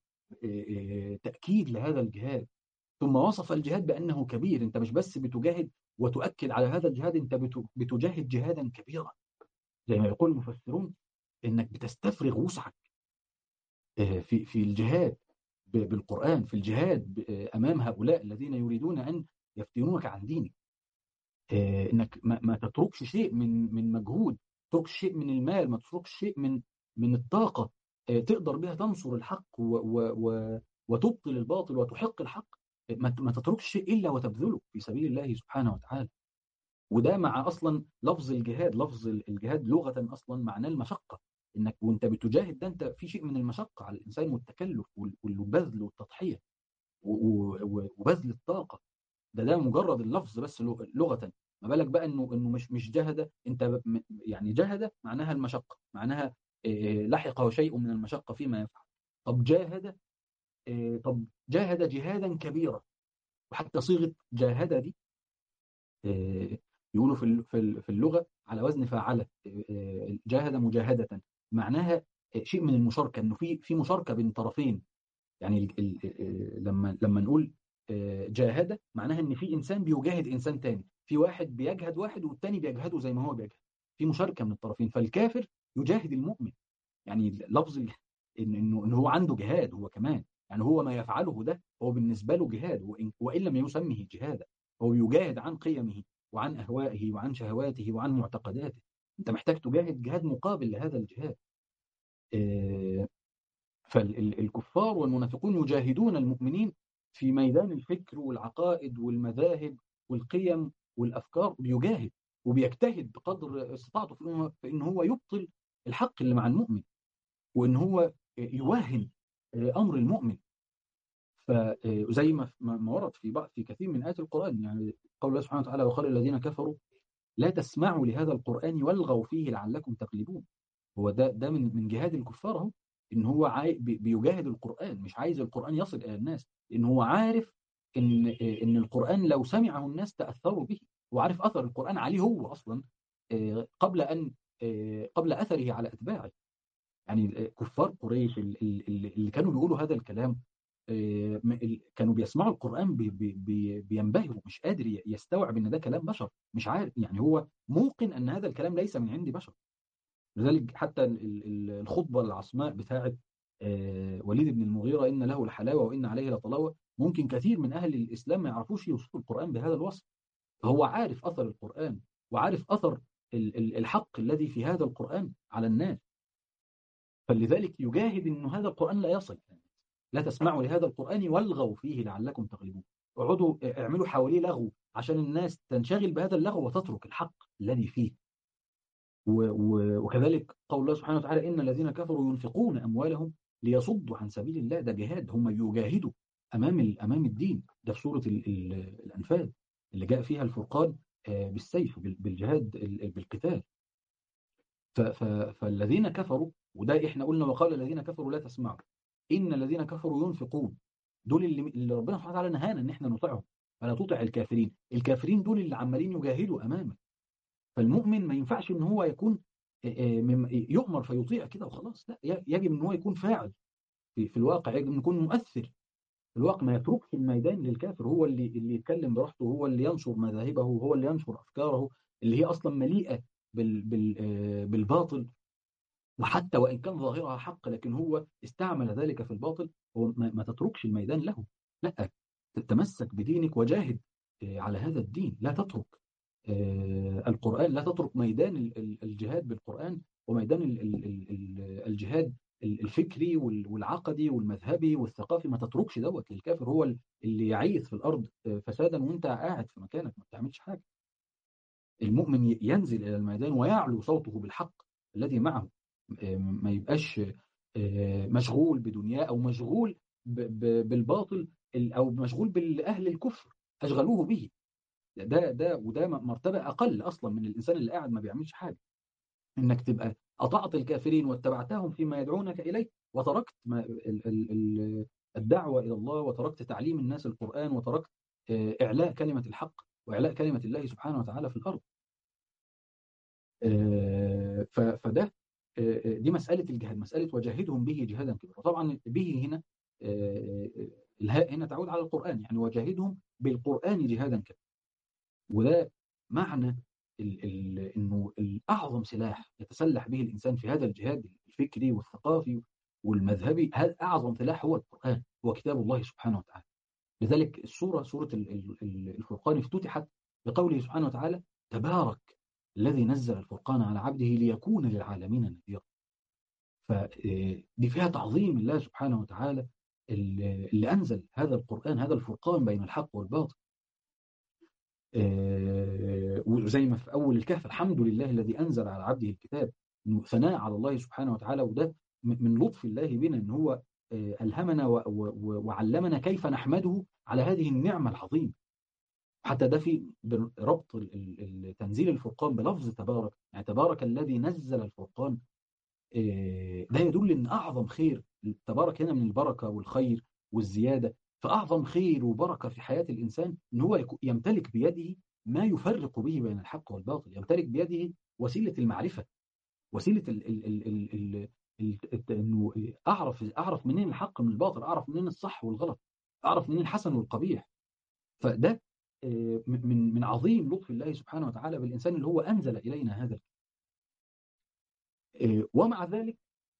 تأكيد لهذا الجهاد ثم وصف الجهاد بأنه كبير انت مش بس بتجاهد وتؤكد على هذا الجهاد انت بتجاهد جهادا كبيرا زي ما يقول المفسرون انك بتستفرغ وسعك في في الجهاد بالقرآن في الجهاد أمام هؤلاء الذين يريدون أن يفتنونك عن دينك انك ما تتركش شيء من من مجهود تتركش شيء من المال ما تتركش شيء من من الطاقة تقدر بها تنصر الحق و و وتبطل الباطل وتحق الحق ما تتركش شيء إلا وتبذله في سبيل الله سبحانه وتعالى وده مع أصلا لفظ الجهاد لفظ الجهاد لغة أصلا معناه المشقة إنك وانت بتجاهد ده انت في شيء من المشقة على الإنسان والتكلف والبذل والتضحية وبذل الطاقة ده ده مجرد اللفظ بس لغة ما بالك بقى انه انه مش مش جهد انت يعني جهد معناها المشقة معناها لحقه شيء من المشقة فيما يفعل طب جاهد طب جاهد جهادا كبيرا وحتى صيغة جاهد دي يقولوا في في اللغة على وزن فاعلة جاهد مجاهدة معناها شيء من المشاركة انه في في مشاركة بين طرفين يعني لما لما نقول جاهد معناها ان في انسان بيجاهد انسان تاني في واحد بيجهد واحد والتاني بيجهده زي ما هو بيجهد في مشاركة من الطرفين فالكافر يجاهد المؤمن يعني لفظ انه ان هو عنده جهاد هو كمان يعني هو ما يفعله ده هو بالنسبة له جهاد وإن, وإن لم يسمه جهادا هو يجاهد عن قيمه وعن أهوائه وعن شهواته وعن معتقداته أنت محتاج تجاهد جهاد مقابل لهذا الجهاد آه، فالكفار والمنافقون يجاهدون المؤمنين في ميدان الفكر والعقائد والمذاهب والقيم والأفكار بيجاهد وبيجتهد بقدر استطاعته في ان هو يبطل الحق اللي مع المؤمن وان هو يوهن امر المؤمن فزي ما ما ورد في بعض في كثير من ايات القران يعني قول الله سبحانه وتعالى وقال الذين كفروا لا تسمعوا لهذا القران والغوا فيه لعلكم تغلبون هو ده ده من من جهاد الكفار اهو ان هو عاي بيجاهد القران مش عايز القران يصل الى الناس لان هو عارف ان ان القران لو سمعه الناس تاثروا به وعارف أثر القرآن عليه هو أصلا آه، قبل أن آه، قبل أثره على أتباعه يعني كفار قريش اللي كانوا بيقولوا هذا الكلام آه، كانوا بيسمعوا القرآن بينبهروا مش قادر يستوعب ان ده كلام بشر مش عارف يعني هو موقن ان هذا الكلام ليس من عند بشر لذلك حتى الخطبة العصماء بتاعه وليد بن المغيرة إن له الحلاوة وإن عليه لطلاوة ممكن كثير من أهل الإسلام ما يعرفوش يوصفوا القرآن بهذا الوصف هو عارف أثر القرآن وعارف أثر الحق الذي في هذا القرآن على الناس فلذلك يجاهد أن هذا القرآن لا يصل لا تسمعوا لهذا القرآن والغوا فيه لعلكم تغلبون اقعدوا اعملوا حواليه لغو عشان الناس تنشغل بهذا اللغو وتترك الحق الذي فيه وكذلك قول الله سبحانه وتعالى إن الذين كفروا ينفقون أموالهم ليصدوا عن سبيل الله ده جهاد هم يجاهدوا أمام أمام الدين ده في سورة الأنفال اللي جاء فيها الفرقان آه، بالسيف بالجهاد بالقتال فالذين كفروا وده احنا قلنا وقال الذين كفروا لا تسمعوا ان الذين كفروا ينفقون دول اللي, اللي ربنا سبحانه وتعالى نهانا ان احنا نطيعهم فلا تطع الكافرين الكافرين دول اللي عمالين يجاهدوا امامك فالمؤمن ما ينفعش ان هو يكون آه، آه، يؤمر فيطيع كده وخلاص لا يجب ان هو يكون فاعل في, في الواقع يجب ان يكون مؤثر الواقع ما يتركش الميدان للكافر هو اللي اللي يتكلم براحته هو اللي ينشر مذاهبه هو اللي ينشر افكاره اللي هي اصلا مليئه بال بال آه، بالباطل وحتى وإن كان ظاهرها حق لكن هو استعمل ذلك في الباطل هو ما, ما تتركش الميدان له لا تتمسك بدينك وجاهد على هذا الدين لا تترك القرآن لا تترك ميدان الجهاد بالقرآن وميدان الجهاد الفكري والعقدي والمذهبي والثقافي ما تتركش دوت للكافر هو اللي يعيث في الارض فسادا وانت قاعد في مكانك ما بتعملش حاجه المؤمن ينزل الى الميدان ويعلو صوته بالحق الذي معه ما يبقاش مشغول بدنياه او مشغول بالباطل او مشغول بالاهل الكفر اشغلوه به ده ده وده مرتبه اقل اصلا من الانسان اللي قاعد ما بيعملش حاجه انك تبقى أطعت الكافرين واتبعتهم فيما يدعونك إليه وتركت الدعوة إلى الله وتركت تعليم الناس القرآن وتركت إعلاء كلمة الحق وإعلاء كلمة الله سبحانه وتعالى في الأرض فده دي مسألة الجهاد مسألة وجاهدهم به جهادا كبيرا وطبعا به هنا الهاء هنا تعود على القرآن يعني وجاهدهم بالقرآن جهادا كبيرا وده معنى ال ال انه الاعظم سلاح يتسلح به الانسان في هذا الجهاد الفكري والثقافي والمذهبي هذا اعظم سلاح هو القران هو كتاب الله سبحانه وتعالى لذلك السوره سوره الفرقان افتتحت بقوله سبحانه وتعالى تبارك الذي نزل الفرقان على عبده ليكون للعالمين نذيرا فدي فيها تعظيم الله سبحانه وتعالى اللي انزل هذا القران هذا الفرقان بين الحق والباطل وزي ما في أول الكهف الحمد لله الذي أنزل على عبده الكتاب ثناء على الله سبحانه وتعالى وده من لطف الله بنا أن هو ألهمنا وعلمنا كيف نحمده على هذه النعمة العظيمة حتى ده في ربط تنزيل الفرقان بلفظ تبارك يعني تبارك الذي نزل الفرقان ده يدل ان اعظم خير تبارك هنا من البركه والخير والزياده فأعظم خير وبركة في حياة الإنسان أن هو يمتلك بيده ما يفرق به بين الحق والباطل يمتلك بيده وسيلة المعرفة وسيلة ال ال ال ال ال انه اعرف اعرف منين الحق من الباطل اعرف منين الصح والغلط اعرف منين الحسن والقبيح فده من من عظيم لطف الله سبحانه وتعالى بالانسان اللي هو انزل الينا هذا ومع ذلك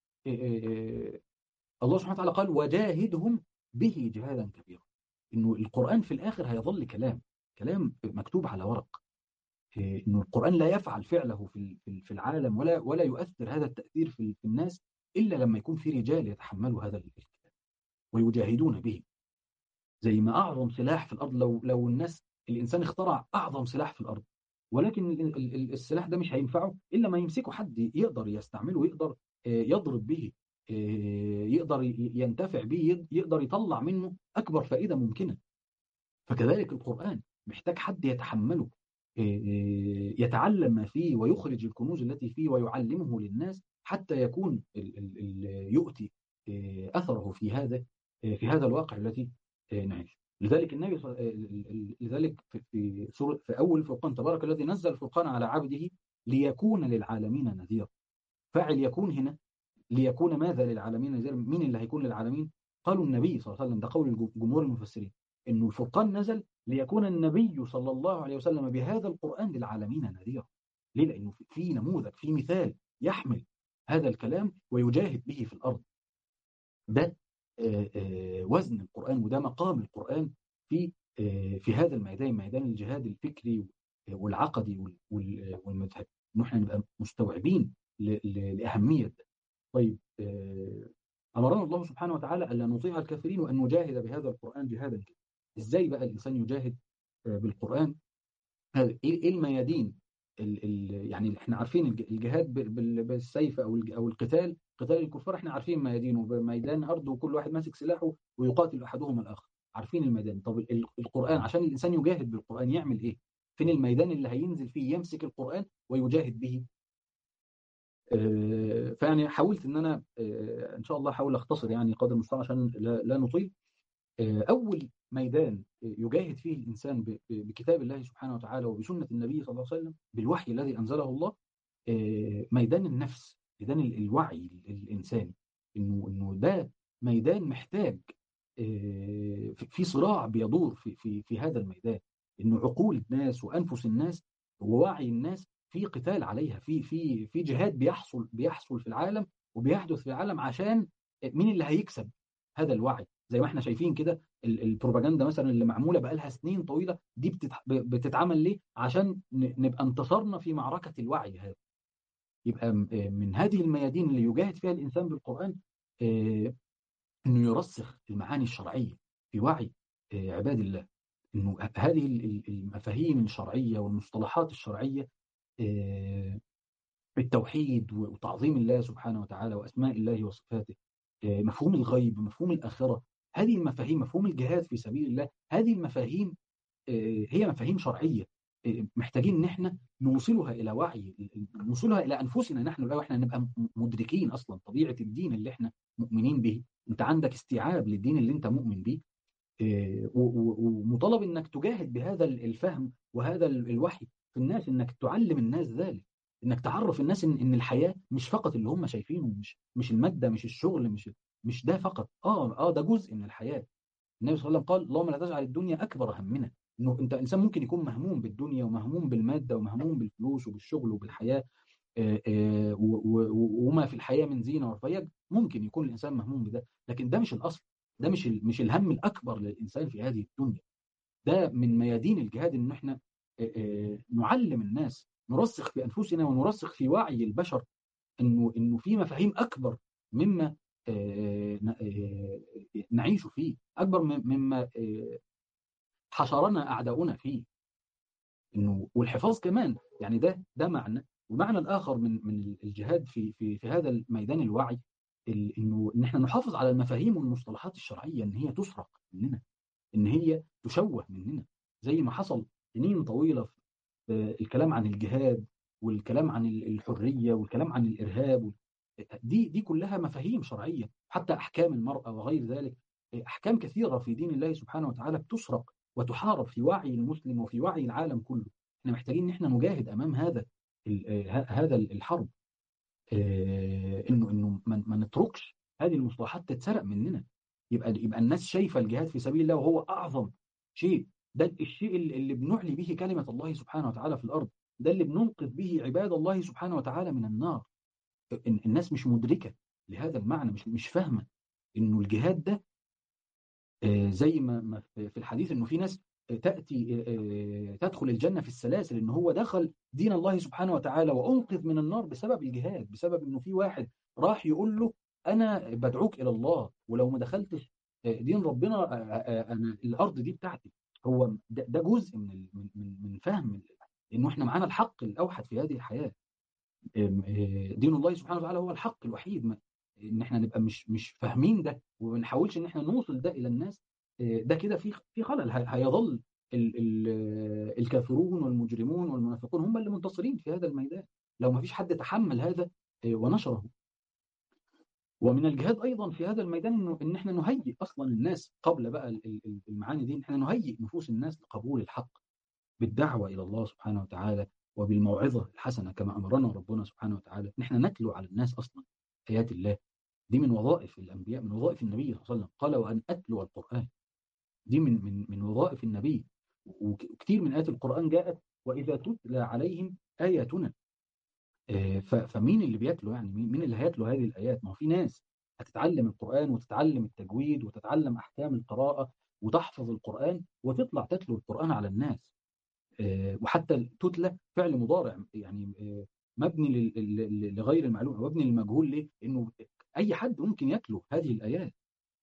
الله سبحانه وتعالى قال وجاهدهم به جهادا كبيرا انه القرآن في الاخر هيظل كلام كلام مكتوب على ورق انه القرآن لا يفعل فعله في في العالم ولا ولا يؤثر هذا التأثير في الناس الا لما يكون في رجال يتحملوا هذا الكلام ويجاهدون به زي ما اعظم سلاح في الارض لو لو الناس الانسان اخترع اعظم سلاح في الارض ولكن السلاح ده مش هينفعه الا ما يمسكه حد يقدر يستعمله ويقدر يضرب به يقدر ينتفع به يقدر يطلع منه أكبر فائدة ممكنة فكذلك القرآن محتاج حد يتحمله يتعلم ما فيه ويخرج الكنوز التي فيه ويعلمه للناس حتى يكون يؤتي أثره في هذا في هذا الواقع الذي نعيش لذلك النبي لذلك في سورة في أول الفرقان تبارك الذي نزل الفرقان على عبده ليكون للعالمين نذيرا فاعل يكون هنا ليكون ماذا للعالمين نذيرا مين اللي هيكون للعالمين قالوا النبي صلى الله عليه وسلم ده قول جمهور المفسرين انه الفرقان نزل ليكون النبي صلى الله عليه وسلم بهذا القرآن للعالمين نذيرا ليه لانه في نموذج في مثال يحمل هذا الكلام ويجاهد به في الارض ده وزن القرآن وده مقام القرآن في في هذا الميدان ميدان الجهاد الفكري والعقدي والمذهبي نحن نبقى مستوعبين لأهمية ده طيب أمرنا الله سبحانه وتعالى ألا نطيع الكافرين وأن نجاهد بهذا القرآن جهادا كده إزاي بقى الإنسان يجاهد بالقرآن هذا إيه الميادين ال ال يعني احنا عارفين الجهاد بالسيف أو أو القتال قتال الكفار احنا عارفين ميادينه ميدان أرض وكل واحد ماسك سلاحه ويقاتل أحدهما الآخر عارفين الميدان طب القرآن عشان الإنسان يجاهد بالقرآن يعمل إيه فين الميدان اللي هينزل فيه يمسك القرآن ويجاهد به فيعني حاولت ان انا ان شاء الله احاول اختصر يعني قدر المستطاع عشان لا نطيل اول ميدان يجاهد فيه الانسان بكتاب الله سبحانه وتعالى وبسنه النبي صلى الله عليه وسلم بالوحي الذي انزله الله ميدان النفس ميدان الوعي الانساني انه انه ده ميدان محتاج في صراع بيدور في في في هذا الميدان انه عقول الناس وانفس الناس ووعي الناس في قتال عليها في في في جهاد بيحصل بيحصل في العالم وبيحدث في العالم عشان مين اللي هيكسب هذا الوعي زي ما احنا شايفين كده البروباجندا مثلا اللي معموله بقى لها سنين طويله دي بتتعمل ليه عشان نبقى انتصرنا في معركه الوعي هذا يبقى من هذه الميادين اللي يجاهد فيها الانسان بالقران انه يرسخ المعاني الشرعيه في وعي عباد الله انه هذه المفاهيم الشرعيه والمصطلحات الشرعيه التوحيد وتعظيم الله سبحانه وتعالى واسماء الله وصفاته مفهوم الغيب مفهوم الاخره هذه المفاهيم مفهوم الجهاد في سبيل الله هذه المفاهيم هي مفاهيم شرعيه محتاجين ان احنا نوصلها الى وعي نوصلها الى انفسنا نحن لو احنا نبقى مدركين اصلا طبيعه الدين اللي احنا مؤمنين به انت عندك استيعاب للدين اللي انت مؤمن به ومطالب انك تجاهد بهذا الفهم وهذا الوحي في الناس انك تعلم الناس ذلك انك تعرف الناس ان ان الحياه مش فقط اللي هم شايفينه مش مش الماده مش الشغل مش مش ده فقط اه اه ده جزء من الحياه النبي صلى الله عليه وسلم قال اللهم لا تجعل الدنيا اكبر همنا انه انت انسان ممكن يكون مهموم بالدنيا ومهموم بالماده ومهموم بالفلوس وبالشغل وبالحياه آآ آآ وما في الحياه من زينه ورفاهيه ممكن يكون الانسان مهموم بده لكن ده مش الاصل ده مش مش الهم الاكبر للانسان في هذه الدنيا ده من ميادين الجهاد ان احنا نعلم الناس نرسخ في انفسنا ونرسخ في وعي البشر انه انه في مفاهيم اكبر مما نعيش فيه اكبر مما حشرنا اعداؤنا فيه انه والحفاظ كمان يعني ده ده معنى والمعنى الاخر من من الجهاد في في في هذا الميدان الوعي انه ان احنا نحافظ على المفاهيم والمصطلحات الشرعيه ان هي تسرق مننا ان هي تشوه مننا زي ما حصل سنين طويله في الكلام عن الجهاد والكلام عن الحريه والكلام عن الارهاب دي دي كلها مفاهيم شرعيه حتى احكام المراه وغير ذلك احكام كثيره في دين الله سبحانه وتعالى بتسرق وتحارب في وعي المسلم وفي وعي العالم كله احنا محتاجين ان احنا نجاهد امام هذا هذا الحرب انه انه ما نتركش هذه المصطلحات تتسرق مننا يبقى يبقى الناس شايفه الجهاد في سبيل الله وهو اعظم شيء ده الشيء اللي بنعلي به كلمه الله سبحانه وتعالى في الارض ده اللي بننقذ به عباد الله سبحانه وتعالى من النار الناس مش مدركه لهذا المعنى مش مش فاهمه انه الجهاد ده زي ما في الحديث انه في ناس تاتي تدخل الجنه في السلاسل ان هو دخل دين الله سبحانه وتعالى وانقذ من النار بسبب الجهاد بسبب انه في واحد راح يقول له انا بدعوك الى الله ولو ما دخلتش دين ربنا انا الارض دي بتاعتي هو ده, ده جزء من من من فهم انه احنا معانا الحق الاوحد في هذه الحياه دين الله سبحانه وتعالى هو الحق الوحيد ان احنا نبقى مش مش فاهمين ده وما نحاولش ان احنا نوصل ده الى الناس ده كده في في خلل هيظل ال ال الكافرون والمجرمون والمنافقون هم اللي منتصرين في هذا الميدان لو ما فيش حد تحمل هذا ونشره ومن الجهاد ايضا في هذا الميدان انه ان احنا نهيئ اصلا الناس قبل بقى المعاني دي ان احنا نهيئ نفوس الناس لقبول الحق بالدعوه الى الله سبحانه وتعالى وبالموعظه الحسنه كما امرنا ربنا سبحانه وتعالى ان احنا نتلو على الناس اصلا ايات الله دي من وظائف الانبياء من وظائف النبي صلى الله عليه وسلم قال وان اتلو القران دي من من من وظائف النبي وكثير من ايات القران جاءت واذا تتلى عليهم اياتنا فمين اللي بيتلو يعني مين اللي هيتلو هذه الايات ما هو في ناس هتتعلم القران وتتعلم التجويد وتتعلم احكام القراءه وتحفظ القران وتطلع تتلو القران على الناس وحتى تتلى فعل مضارع يعني مبني لغير المعلوم مبني للمجهول ليه؟ انه اي حد ممكن يتلو هذه الايات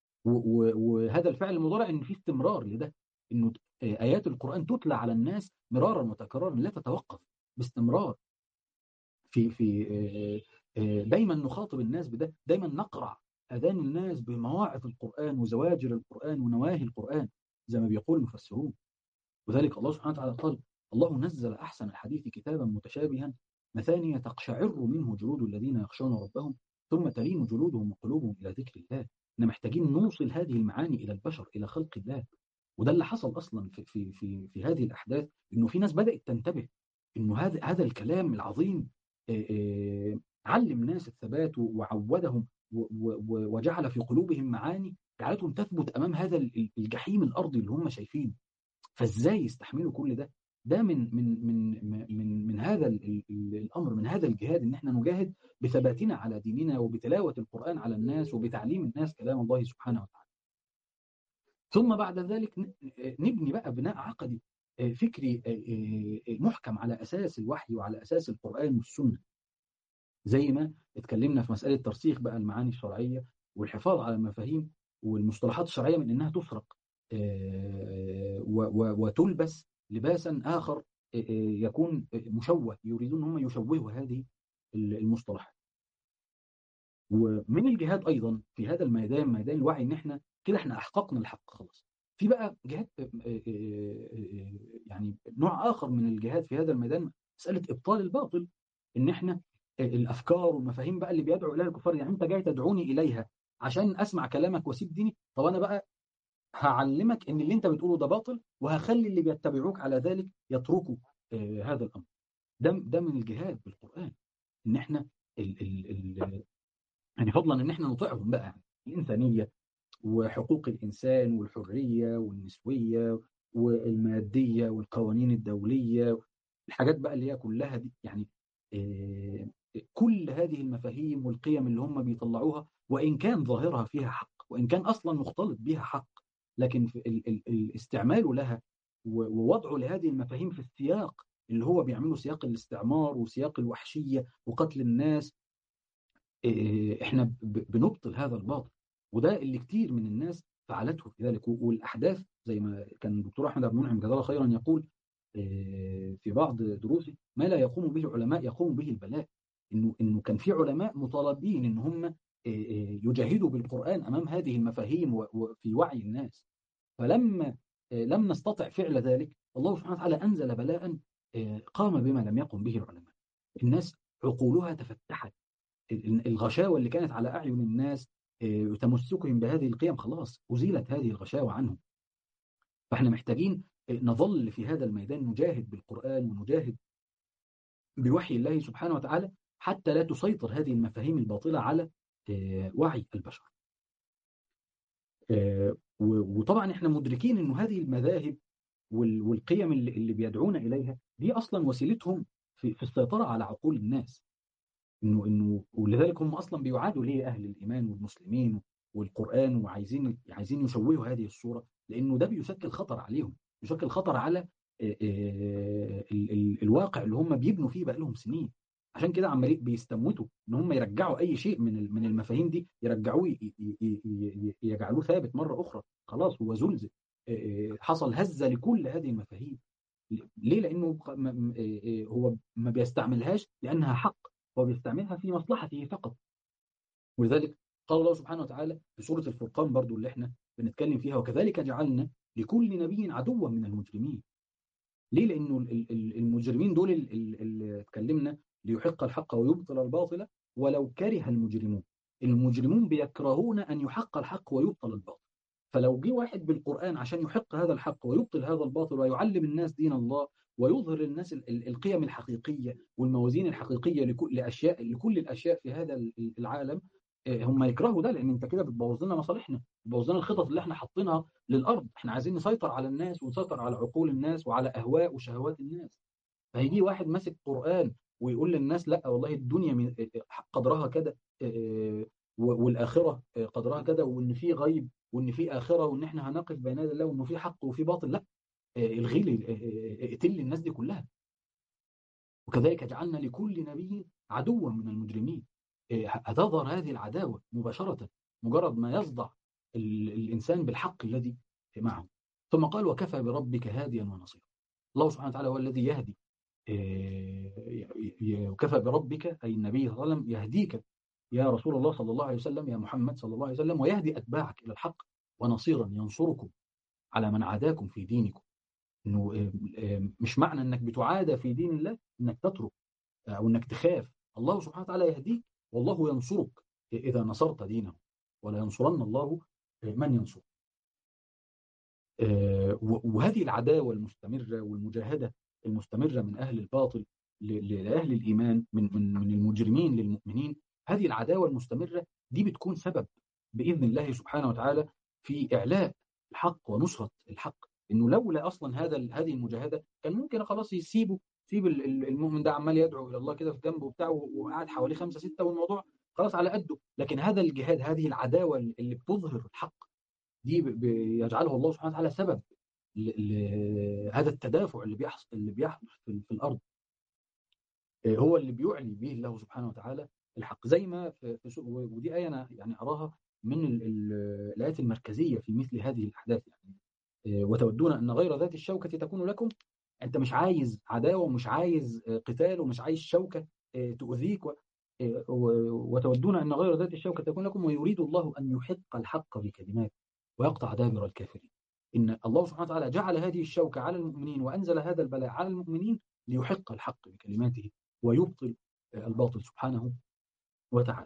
وهذا الفعل المضارع ان في استمرار لده انه ايات القران تتلى على الناس مرارا وتكرارا لا تتوقف باستمرار في في دايما نخاطب الناس بده دايما نقرع اذان الناس بمواعظ القران وزواجر القران ونواهي القران زي ما بيقول المفسرون وذلك الله سبحانه وتعالى قال الله نزل احسن الحديث كتابا متشابها مثانية تقشعر منه جلود الذين يخشون ربهم ثم تلين جلودهم وقلوبهم الى ذكر الله احنا محتاجين نوصل هذه المعاني الى البشر الى خلق الله وده اللي حصل اصلا في في في, في هذه الاحداث انه في ناس بدات تنتبه انه هذا هذا الكلام العظيم علم ناس الثبات وعودهم وجعل في قلوبهم معاني جعلتهم تثبت امام هذا الجحيم الارضي اللي هم شايفينه فازاي يستحملوا كل ده ده من من من من من هذا الامر من هذا الجهاد ان احنا نجاهد بثباتنا على ديننا وبتلاوه القران على الناس وبتعليم الناس كلام الله سبحانه وتعالى. ثم بعد ذلك نبني بقى بناء عقدي فكري محكم على اساس الوحي وعلى اساس القران والسنه. زي ما اتكلمنا في مساله ترسيخ بقى المعاني الشرعيه والحفاظ على المفاهيم والمصطلحات الشرعيه من انها تسرق وتلبس لباسا آخر يكون مشوه يريدون هم يشوهوا هذه المصطلحات ومن الجهاد أيضا في هذا الميدان ميدان الوعي إن إحنا كده إحنا أحققنا الحق خلاص في بقى جهاد يعني نوع آخر من الجهاد في هذا الميدان مسألة إبطال الباطل إن إحنا الأفكار والمفاهيم بقى اللي بيدعو إليها الكفار يعني أنت جاي تدعوني إليها عشان أسمع كلامك وأسيب ديني طب أنا بقى هعلمك ان اللي انت بتقوله ده باطل وهخلي اللي بيتبعوك على ذلك يتركوا آه هذا الامر ده ده من الجهاد بالقران ان احنا ال ال ال يعني فضلا ان احنا نطيعهم بقى يعني الانسانيه وحقوق الانسان والحريه والنسويه والماديه والقوانين الدوليه الحاجات بقى اللي هي كلها دي يعني آه كل هذه المفاهيم والقيم اللي هم بيطلعوها وان كان ظاهرها فيها حق وان كان اصلا مختلط بها حق لكن في ال ال الاستعمال لها ووضعه لهذه المفاهيم في السياق اللي هو بيعمله سياق الاستعمار وسياق الوحشية وقتل الناس احنا بنبطل هذا الباطل وده اللي كتير من الناس فعلته في ذلك والأحداث زي ما كان الدكتور أحمد عبد المنعم جزاه خيرا يقول في بعض دروسه ما لا يقوم به العلماء يقوم به البلاء انه انه كان في علماء مطالبين ان هم يجاهدوا بالقرآن أمام هذه المفاهيم وفي وعي الناس فلما لم نستطع فعل ذلك الله سبحانه وتعالى أنزل بلاء قام بما لم يقم به العلماء الناس عقولها تفتحت الغشاوة اللي كانت على أعين الناس وتمسكهم بهذه القيم خلاص أزيلت هذه الغشاوة عنهم فاحنا محتاجين نظل في هذا الميدان نجاهد بالقرآن ونجاهد بوحي الله سبحانه وتعالى حتى لا تسيطر هذه المفاهيم الباطلة على وعي البشر وطبعا احنا مدركين انه هذه المذاهب والقيم اللي بيدعون اليها دي اصلا وسيلتهم في, في السيطره على عقول الناس انه انه ولذلك هم اصلا بيعادوا ليه اهل الايمان والمسلمين والقران وعايزين عايزين يشوهوا هذه الصوره لانه ده بيشكل خطر عليهم بيشكل خطر على الواقع اللي هم بيبنوا فيه بقى لهم سنين عشان كده عمالين بيستموتوا ان هم يرجعوا اي شيء من من المفاهيم دي يرجعوه يجعلوه ثابت مره اخرى خلاص هو زلزل حصل هزه لكل هذه المفاهيم ليه لانه هو ما بيستعملهاش لانها حق هو بيستعملها في مصلحته فقط ولذلك قال الله سبحانه وتعالى في سوره الفرقان برضو اللي احنا بنتكلم فيها وكذلك جعلنا لكل نبي عدوا من المجرمين ليه لانه المجرمين دول اللي اتكلمنا ليحق الحق ويبطل الباطل ولو كره المجرمون المجرمون بيكرهون أن يحق الحق ويبطل الباطل فلو جه واحد بالقرآن عشان يحق هذا الحق ويبطل هذا الباطل ويعلم الناس دين الله ويظهر للناس القيم الحقيقية والموازين الحقيقية لكل أشياء لكل الأشياء في هذا العالم هم يكرهوا ده لان انت كده بتبوظ لنا مصالحنا بتبوظ لنا الخطط اللي احنا حاطينها للارض احنا عايزين نسيطر على الناس ونسيطر على عقول الناس وعلى اهواء وشهوات الناس فهيجي واحد ماسك قران ويقول للناس لا والله الدنيا قدرها كده والاخره قدرها كده وان في غيب وان في اخره وان احنا هنقف بين يدي الله وانه في حق وفي باطل لا الغي لي اقتل الناس دي كلها وكذلك جعلنا لكل نبي عدوا من المجرمين هتظهر هذه العداوه مباشره مجرد ما يصدع الانسان بالحق الذي معه ثم قال وكفى بربك هاديا ونصيرا الله سبحانه وتعالى هو الذي يهدي وكفى بربك أي النبي صلى الله عليه وسلم يهديك يا رسول الله صلى الله عليه وسلم يا محمد صلى الله عليه وسلم ويهدي أتباعك إلى الحق ونصيرا ينصركم على من عاداكم في دينكم إنه مش معنى إنك بتعادى في دين الله إنك تترك أو إنك تخاف الله سبحانه وتعالى يهديك والله ينصرك إذا نصرت دينه ولا ينصرن الله من ينصر وهذه العداوة المستمرة والمجاهدة المستمرة من أهل الباطل لأهل الإيمان من من من المجرمين للمؤمنين هذه العداوة المستمرة دي بتكون سبب بإذن الله سبحانه وتعالى في إعلاء الحق ونصرة الحق انه لولا اصلا هذا هذه المجاهده كان ممكن خلاص يسيبه سيب المؤمن ده عمال يدعو الى الله كده في جنبه وبتاع وقاعد حواليه خمسه سته والموضوع خلاص على قده لكن هذا الجهاد هذه العداوه اللي بتظهر الحق دي بيجعله الله سبحانه وتعالى سبب لهذا التدافع اللي بيحصل اللي بيحدث في, في الارض هو اللي بيعلي به الله سبحانه وتعالى الحق زي ما في, في ودي ايه انا يعني اراها من الايات المركزيه في مثل هذه الاحداث يعني وتودون ان غير ذات الشوكه تكون لكم انت مش عايز عداوه ومش عايز قتال ومش عايز شوكه تؤذيك وتودون ان غير ذات الشوكه تكون لكم ويريد الله ان يحق الحق بكلماته ويقطع دابر الكافرين ان الله سبحانه وتعالى جعل هذه الشوكه على المؤمنين وانزل هذا البلاء على المؤمنين ليحق الحق بكلماته ويبطل الباطل سبحانه وتعالى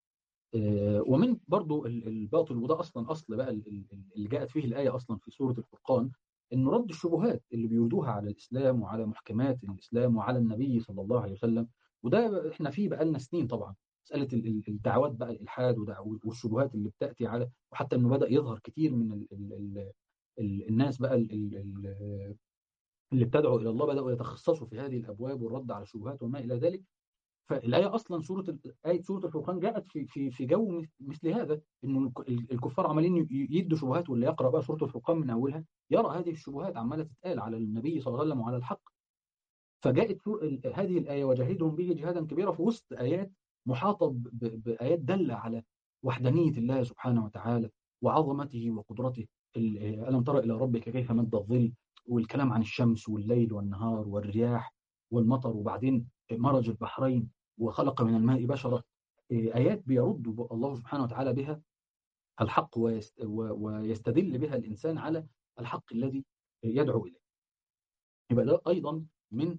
ومن برضو الباطل وده اصلا اصل بقى اللي جاءت فيه الايه اصلا في سوره الفرقان انه رد الشبهات اللي بيردوها على الاسلام وعلى محكمات الاسلام وعلى النبي صلى الله عليه وسلم وده احنا فيه بقى لنا سنين طبعا مساله الدعوات بقى الالحاد والشبهات اللي بتاتي على وحتى انه بدا يظهر كتير من ال ال ال ال الناس بقى ال ال اللي بتدعو الى الله بداوا يتخصصوا في هذه الابواب والرد على الشبهات وما الى ذلك فالايه اصلا سوره ايه سوره الفرقان جاءت في في في جو مثل هذا انه الكفار عمالين يدوا شبهات واللي يقرا بقى سوره الفرقان من اولها يرى هذه الشبهات عماله تتقال على النبي صلى الله عليه وسلم وعلى الحق فجاءت هذه الايه وجاهدهم به جهادا كبيرا في وسط ايات محاطه بايات داله على وحدانيه الله سبحانه وتعالى وعظمته وقدرته الم تر الى ربك كيف مد الظل والكلام عن الشمس والليل والنهار والرياح والمطر وبعدين مرج البحرين وخلق من الماء بشرة آيات بيرد الله سبحانه وتعالى بها الحق ويستدل بها الإنسان على الحق الذي يدعو إليه يبقى ده أيضا من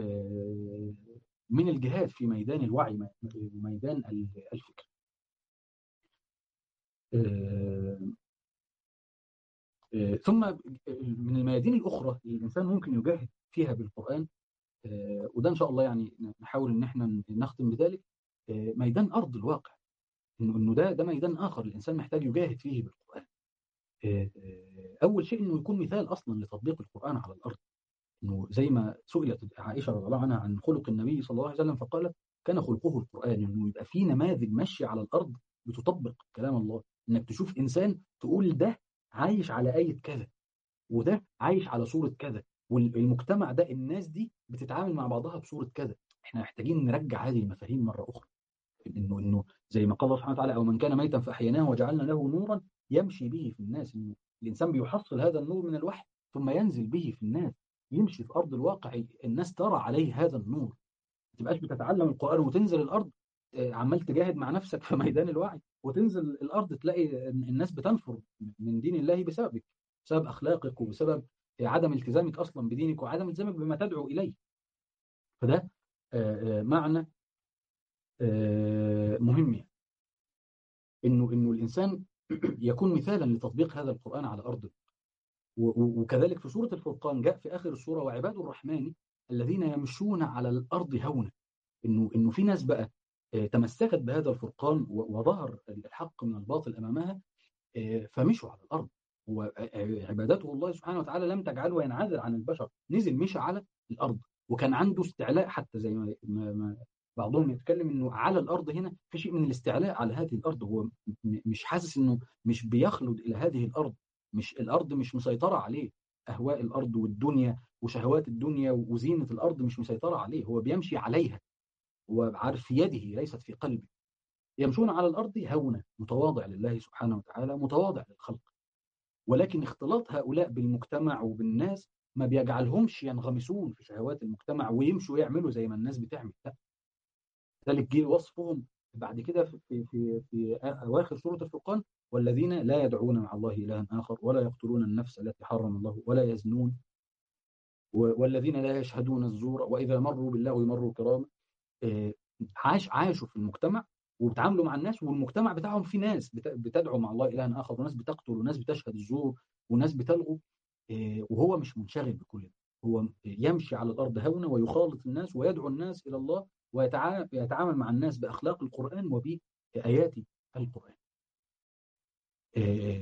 من الجهاد في ميدان الوعي وميدان الفكر ثم من الميادين الأخرى اللي الإنسان ممكن يجاهد فيها بالقرآن وده ان شاء الله يعني نحاول ان احنا نختم بذلك ميدان ارض الواقع انه انه ده ده ميدان اخر الانسان محتاج يجاهد فيه بالقران اول شيء انه يكون مثال اصلا لتطبيق القران على الارض انه زي ما سئلت عائشه رضي الله عنها عن خلق النبي صلى الله عليه وسلم فقالت كان خلقه القران انه يبقى في نماذج ماشيه على الارض بتطبق كلام الله انك تشوف انسان تقول ده عايش على ايه كذا وده عايش على صوره كذا والمجتمع ده الناس دي بتتعامل مع بعضها بصوره كذا احنا محتاجين نرجع هذه المفاهيم مره اخرى انه انه زي ما قال الله سبحانه وتعالى او من كان ميتا فاحييناه وجعلنا له نورا يمشي به في الناس انه الانسان بيحصل هذا النور من الوحي ثم ينزل به في الناس يمشي في ارض الواقع الناس ترى عليه هذا النور ما تبقاش بتتعلم القران وتنزل الارض عمال تجاهد مع نفسك في ميدان الوعي وتنزل الارض تلاقي الناس بتنفر من دين الله بسببك بسبب اخلاقك وبسبب عدم التزامك اصلا بدينك وعدم التزامك بما تدعو اليه فده معنى مهم يعني انه انه الانسان يكون مثالا لتطبيق هذا القران على ارضه وكذلك في سوره الفرقان جاء في اخر السوره وعباد الرحمن الذين يمشون على الارض هونا انه انه في ناس بقى تمسكت بهذا الفرقان وظهر الحق من الباطل امامها فمشوا على الارض وعبادته الله سبحانه وتعالى لم تجعله ينعزل عن البشر نزل مشى على الارض وكان عنده استعلاء حتى زي ما, ما بعضهم يتكلم انه على الارض هنا في شيء من الاستعلاء على هذه الارض هو مش حاسس انه مش بيخلد الى هذه الارض مش الارض مش مسيطره عليه اهواء الارض والدنيا وشهوات الدنيا وزينه الارض مش مسيطره عليه هو بيمشي عليها وعارف في يده ليست في قلبه يمشون على الارض هونا متواضع لله سبحانه وتعالى متواضع للخلق ولكن اختلاط هؤلاء بالمجتمع وبالناس ما بيجعلهمش ينغمسون في شهوات المجتمع ويمشوا يعملوا زي ما الناس بتعمل لا ذلك جه وصفهم بعد كده في في في اواخر سوره الفرقان والذين لا يدعون مع الله الها اخر ولا يقتلون النفس التي حرم الله ولا يزنون والذين لا يشهدون الزور واذا مروا باللغو مروا كراما عاش عاشوا في المجتمع وبيتعاملوا مع الناس والمجتمع بتاعهم في ناس بتدعو مع الله الها اخر وناس بتقتل وناس بتشهد الزور وناس بتلغو وهو مش منشغل بكل ده هو يمشي على الارض هونا ويخالط الناس ويدعو الناس الى الله ويتعامل مع الناس باخلاق القران وبايات القران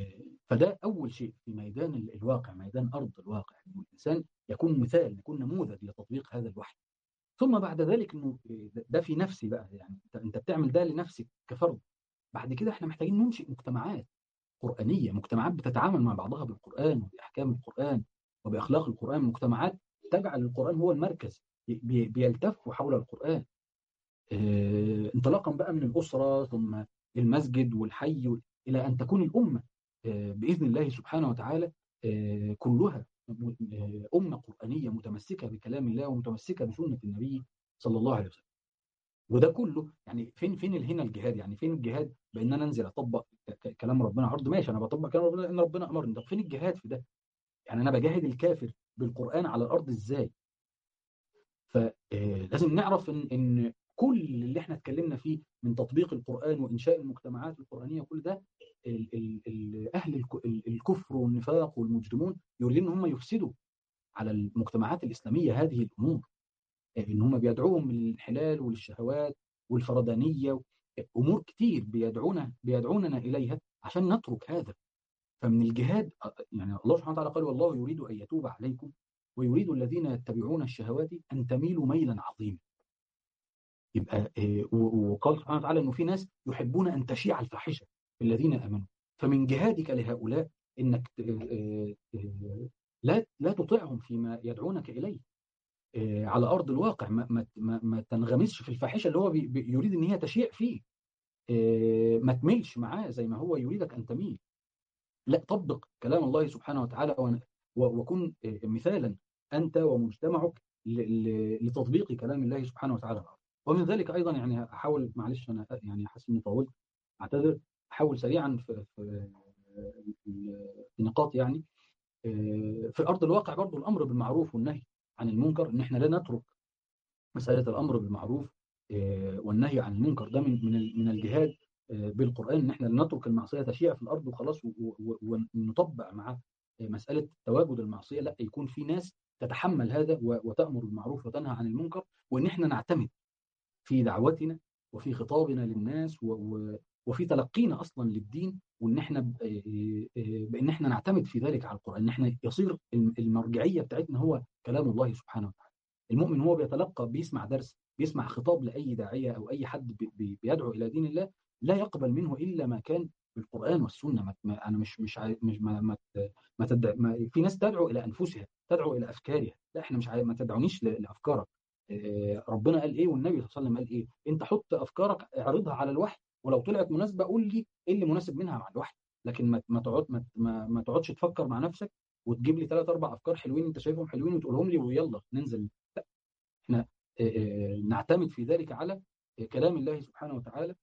فده أول شيء في ميدان الواقع ميدان أرض الواقع إنه الإنسان يكون مثال يكون نموذج لتطبيق هذا الوحي ثم بعد ذلك إنه ده في نفسي بقى يعني أنت بتعمل ده لنفسك كفرد بعد كده احنا محتاجين ننشئ مجتمعات قرآنية مجتمعات بتتعامل مع بعضها بالقرآن وبأحكام القرآن وبأخلاق القرآن مجتمعات تجعل القرآن هو المركز بيلتفوا حول القرآن اه انطلاقا بقى من الأسرة ثم المسجد والحي إلى أن تكون الأمة اه بإذن الله سبحانه وتعالى اه كلها أمة قرآنية متمسكة بكلام الله ومتمسكة بسنة النبي صلى الله عليه وسلم وده كله يعني فين فين هنا الجهاد يعني فين الجهاد بان انا انزل اطبق كلام ربنا عرض ماشي انا بطبق كلام ربنا لان ربنا امرني طب فين الجهاد في ده يعني انا بجاهد الكافر بالقران على الارض ازاي فلازم نعرف ان ان كل اللي احنا اتكلمنا فيه من تطبيق القران وانشاء المجتمعات القرانيه كل ده ال ال ال اهل الكفر والنفاق والمجرمون يريدون ان هم يفسدوا على المجتمعات الاسلاميه هذه الامور ان هم بيدعوهم للانحلال وللشهوات والفردانيه امور كتير بيدعونا بيدعوننا اليها عشان نترك هذا فمن الجهاد يعني الله سبحانه وتعالى قال والله يريد ان يتوب عليكم ويريد الذين يتبعون الشهوات ان تميلوا ميلا عظيما يبقى وقال سبحانه وتعالى انه في ناس يحبون ان تشيع الفاحشه في الذين امنوا فمن جهادك لهؤلاء انك لا لا تطيعهم فيما يدعونك اليه على ارض الواقع ما, ما, ما تنغمسش في الفاحشه اللي هو بي يريد ان هي تشيع فيه ما تميلش معاه زي ما هو يريدك ان تميل لا طبق كلام الله سبحانه وتعالى وكن مثالا انت ومجتمعك لتطبيق كلام الله سبحانه وتعالى ومن ذلك ايضا يعني احاول معلش انا يعني حاسس اني طولت اعتذر احاول سريعا في, في, في نقاط يعني في ارض الواقع برضو الامر بالمعروف والنهي عن المنكر ان احنا لا نترك مساله الامر بالمعروف والنهي عن المنكر ده من من من الجهاد بالقران ان احنا لا نترك المعصيه تشيع في الارض وخلاص ونطبق مع مساله تواجد المعصيه لا يكون في ناس تتحمل هذا وتامر بالمعروف وتنهى عن المنكر وان احنا نعتمد في دعوتنا وفي خطابنا للناس وفي تلقينا اصلا للدين وان احنا بان احنا نعتمد في ذلك على القران ان احنا يصير المرجعيه بتاعتنا هو كلام الله سبحانه وتعالى المؤمن هو بيتلقى بيسمع درس بيسمع خطاب لاي داعيه او اي حد بيدعو الى دين الله لا يقبل منه الا ما كان بالقران والسنه ما انا مش مش مش ما ما, ما, تدع ما في ناس تدعو الى انفسها تدعو الى افكارها لا احنا مش ما تدعونيش لافكارك ربنا قال ايه والنبي صلى الله عليه وسلم قال ايه انت حط افكارك اعرضها على الوحي ولو طلعت مناسبه قول لي ايه اللي مناسب منها مع الوحي لكن ما ما تقعد ما, ما, ما تقعدش تفكر مع نفسك وتجيب لي ثلاث اربع افكار حلوين انت شايفهم حلوين وتقولهم لي ويلا ننزل لا احنا نعتمد في ذلك على كلام الله سبحانه وتعالى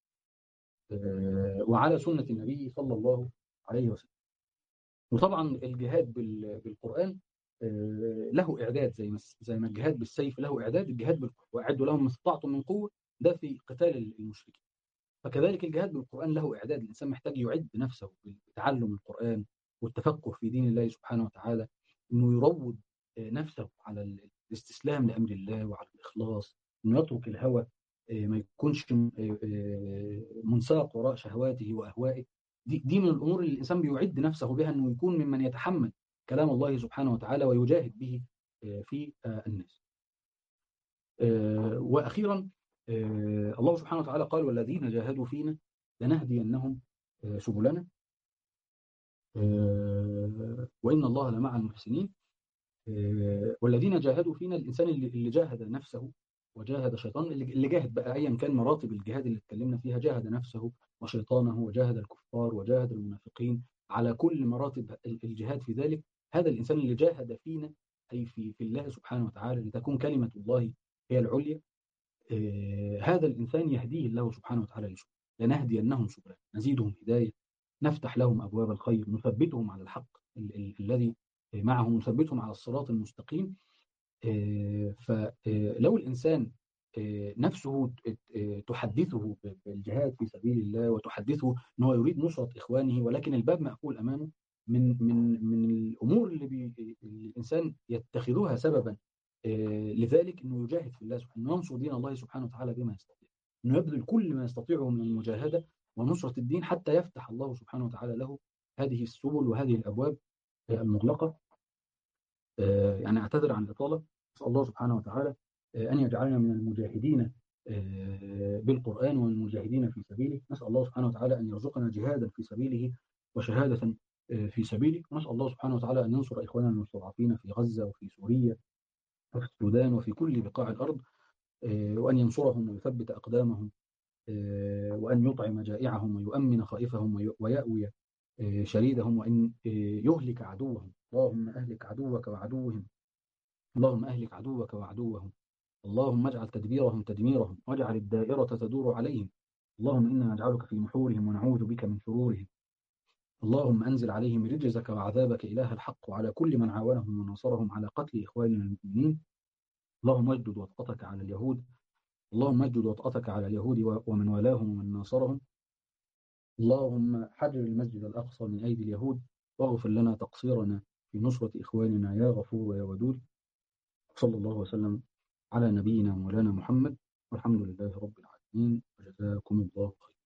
وعلى سنه النبي صلى الله عليه وسلم وطبعا الجهاد بالقران له اعداد زي ما زي ما الجهاد بالسيف له اعداد الجهاد بالقران واعدوا لهم ما استطعتم من قوه ده في قتال المشركين فكذلك الجهاد بالقرآن له إعداد الإنسان محتاج يعد نفسه بتعلم القرآن والتفقه في دين الله سبحانه وتعالى إنه يروض نفسه على الاستسلام لأمر الله وعلى الإخلاص إنه يترك الهوى ما يكونش منساق وراء شهواته وأهوائه دي, دي من الأمور اللي الإنسان بيعد نفسه بها إنه يكون ممن يتحمل كلام الله سبحانه وتعالى ويجاهد به في الناس وأخيرا الله سبحانه وتعالى قال والذين جاهدوا فينا لنهدينهم سبلنا وإن الله لمع المحسنين والذين جاهدوا فينا الإنسان اللي جاهد نفسه وجاهد شيطان اللي جاهد بقى أيا كان مراتب الجهاد اللي اتكلمنا فيها جاهد نفسه وشيطانه وجاهد الكفار وجاهد المنافقين على كل مراتب الجهاد في ذلك هذا الإنسان اللي جاهد فينا أي في, في الله سبحانه وتعالى لتكون كلمة الله هي العليا آه هذا الإنسان يهديه الله سبحانه وتعالى لسبل لنهدينهم سبلا نزيدهم هداية نفتح لهم أبواب الخير نثبتهم على الحق ال ال الذي معهم نثبتهم على الصراط المستقيم آه فلو الإنسان آه نفسه تحدثه بالجهاد في سبيل الله وتحدثه أنه يريد نصرة إخوانه ولكن الباب مقفول أمامه من من من الامور اللي, بي اللي الانسان يتخذها سببا آه لذلك انه يجاهد في الله سبحانه ينصر دين الله سبحانه وتعالى بما يستطيع انه يبذل كل ما يستطيعه من المجاهده ونصره الدين حتى يفتح الله سبحانه وتعالى له هذه السبل وهذه الأبواب المغلقة يعني أعتذر عن الإطالة أسأل الله سبحانه وتعالى أن يجعلنا من المجاهدين بالقرآن والمجاهدين في سبيله نسأل الله سبحانه وتعالى أن يرزقنا جهادا في سبيله وشهادة في سبيله ونسأل الله سبحانه وتعالى أن ينصر إخواننا المستضعفين في غزة وفي سوريا وفي السودان وفي كل بقاع الأرض وأن ينصرهم ويثبت أقدامهم وأن يطعم جائعهم ويؤمن خائفهم ويأوي شريدهم وأن يهلك عدوهم اللهم أهلك عدوك وعدوهم اللهم أهلك عدوك وعدوهم اللهم اجعل تدبيرهم تدميرهم واجعل الدائرة تدور عليهم اللهم إنا نجعلك في نحورهم ونعوذ بك من شرورهم اللهم أنزل عليهم رجزك وعذابك إله الحق وعلى كل من عاونهم ونصرهم على قتل إخواننا المؤمنين اللهم اجدد وطأتك على اليهود اللهم اجدد وطأتك على اليهود ومن والاهم ومن ناصرهم اللهم حرر المسجد الأقصى من أيدي اليهود واغفر لنا تقصيرنا في نصرة إخواننا يا غفور ويا ودود صلى الله وسلم على نبينا مولانا محمد والحمد لله رب العالمين وجزاكم الله خيرا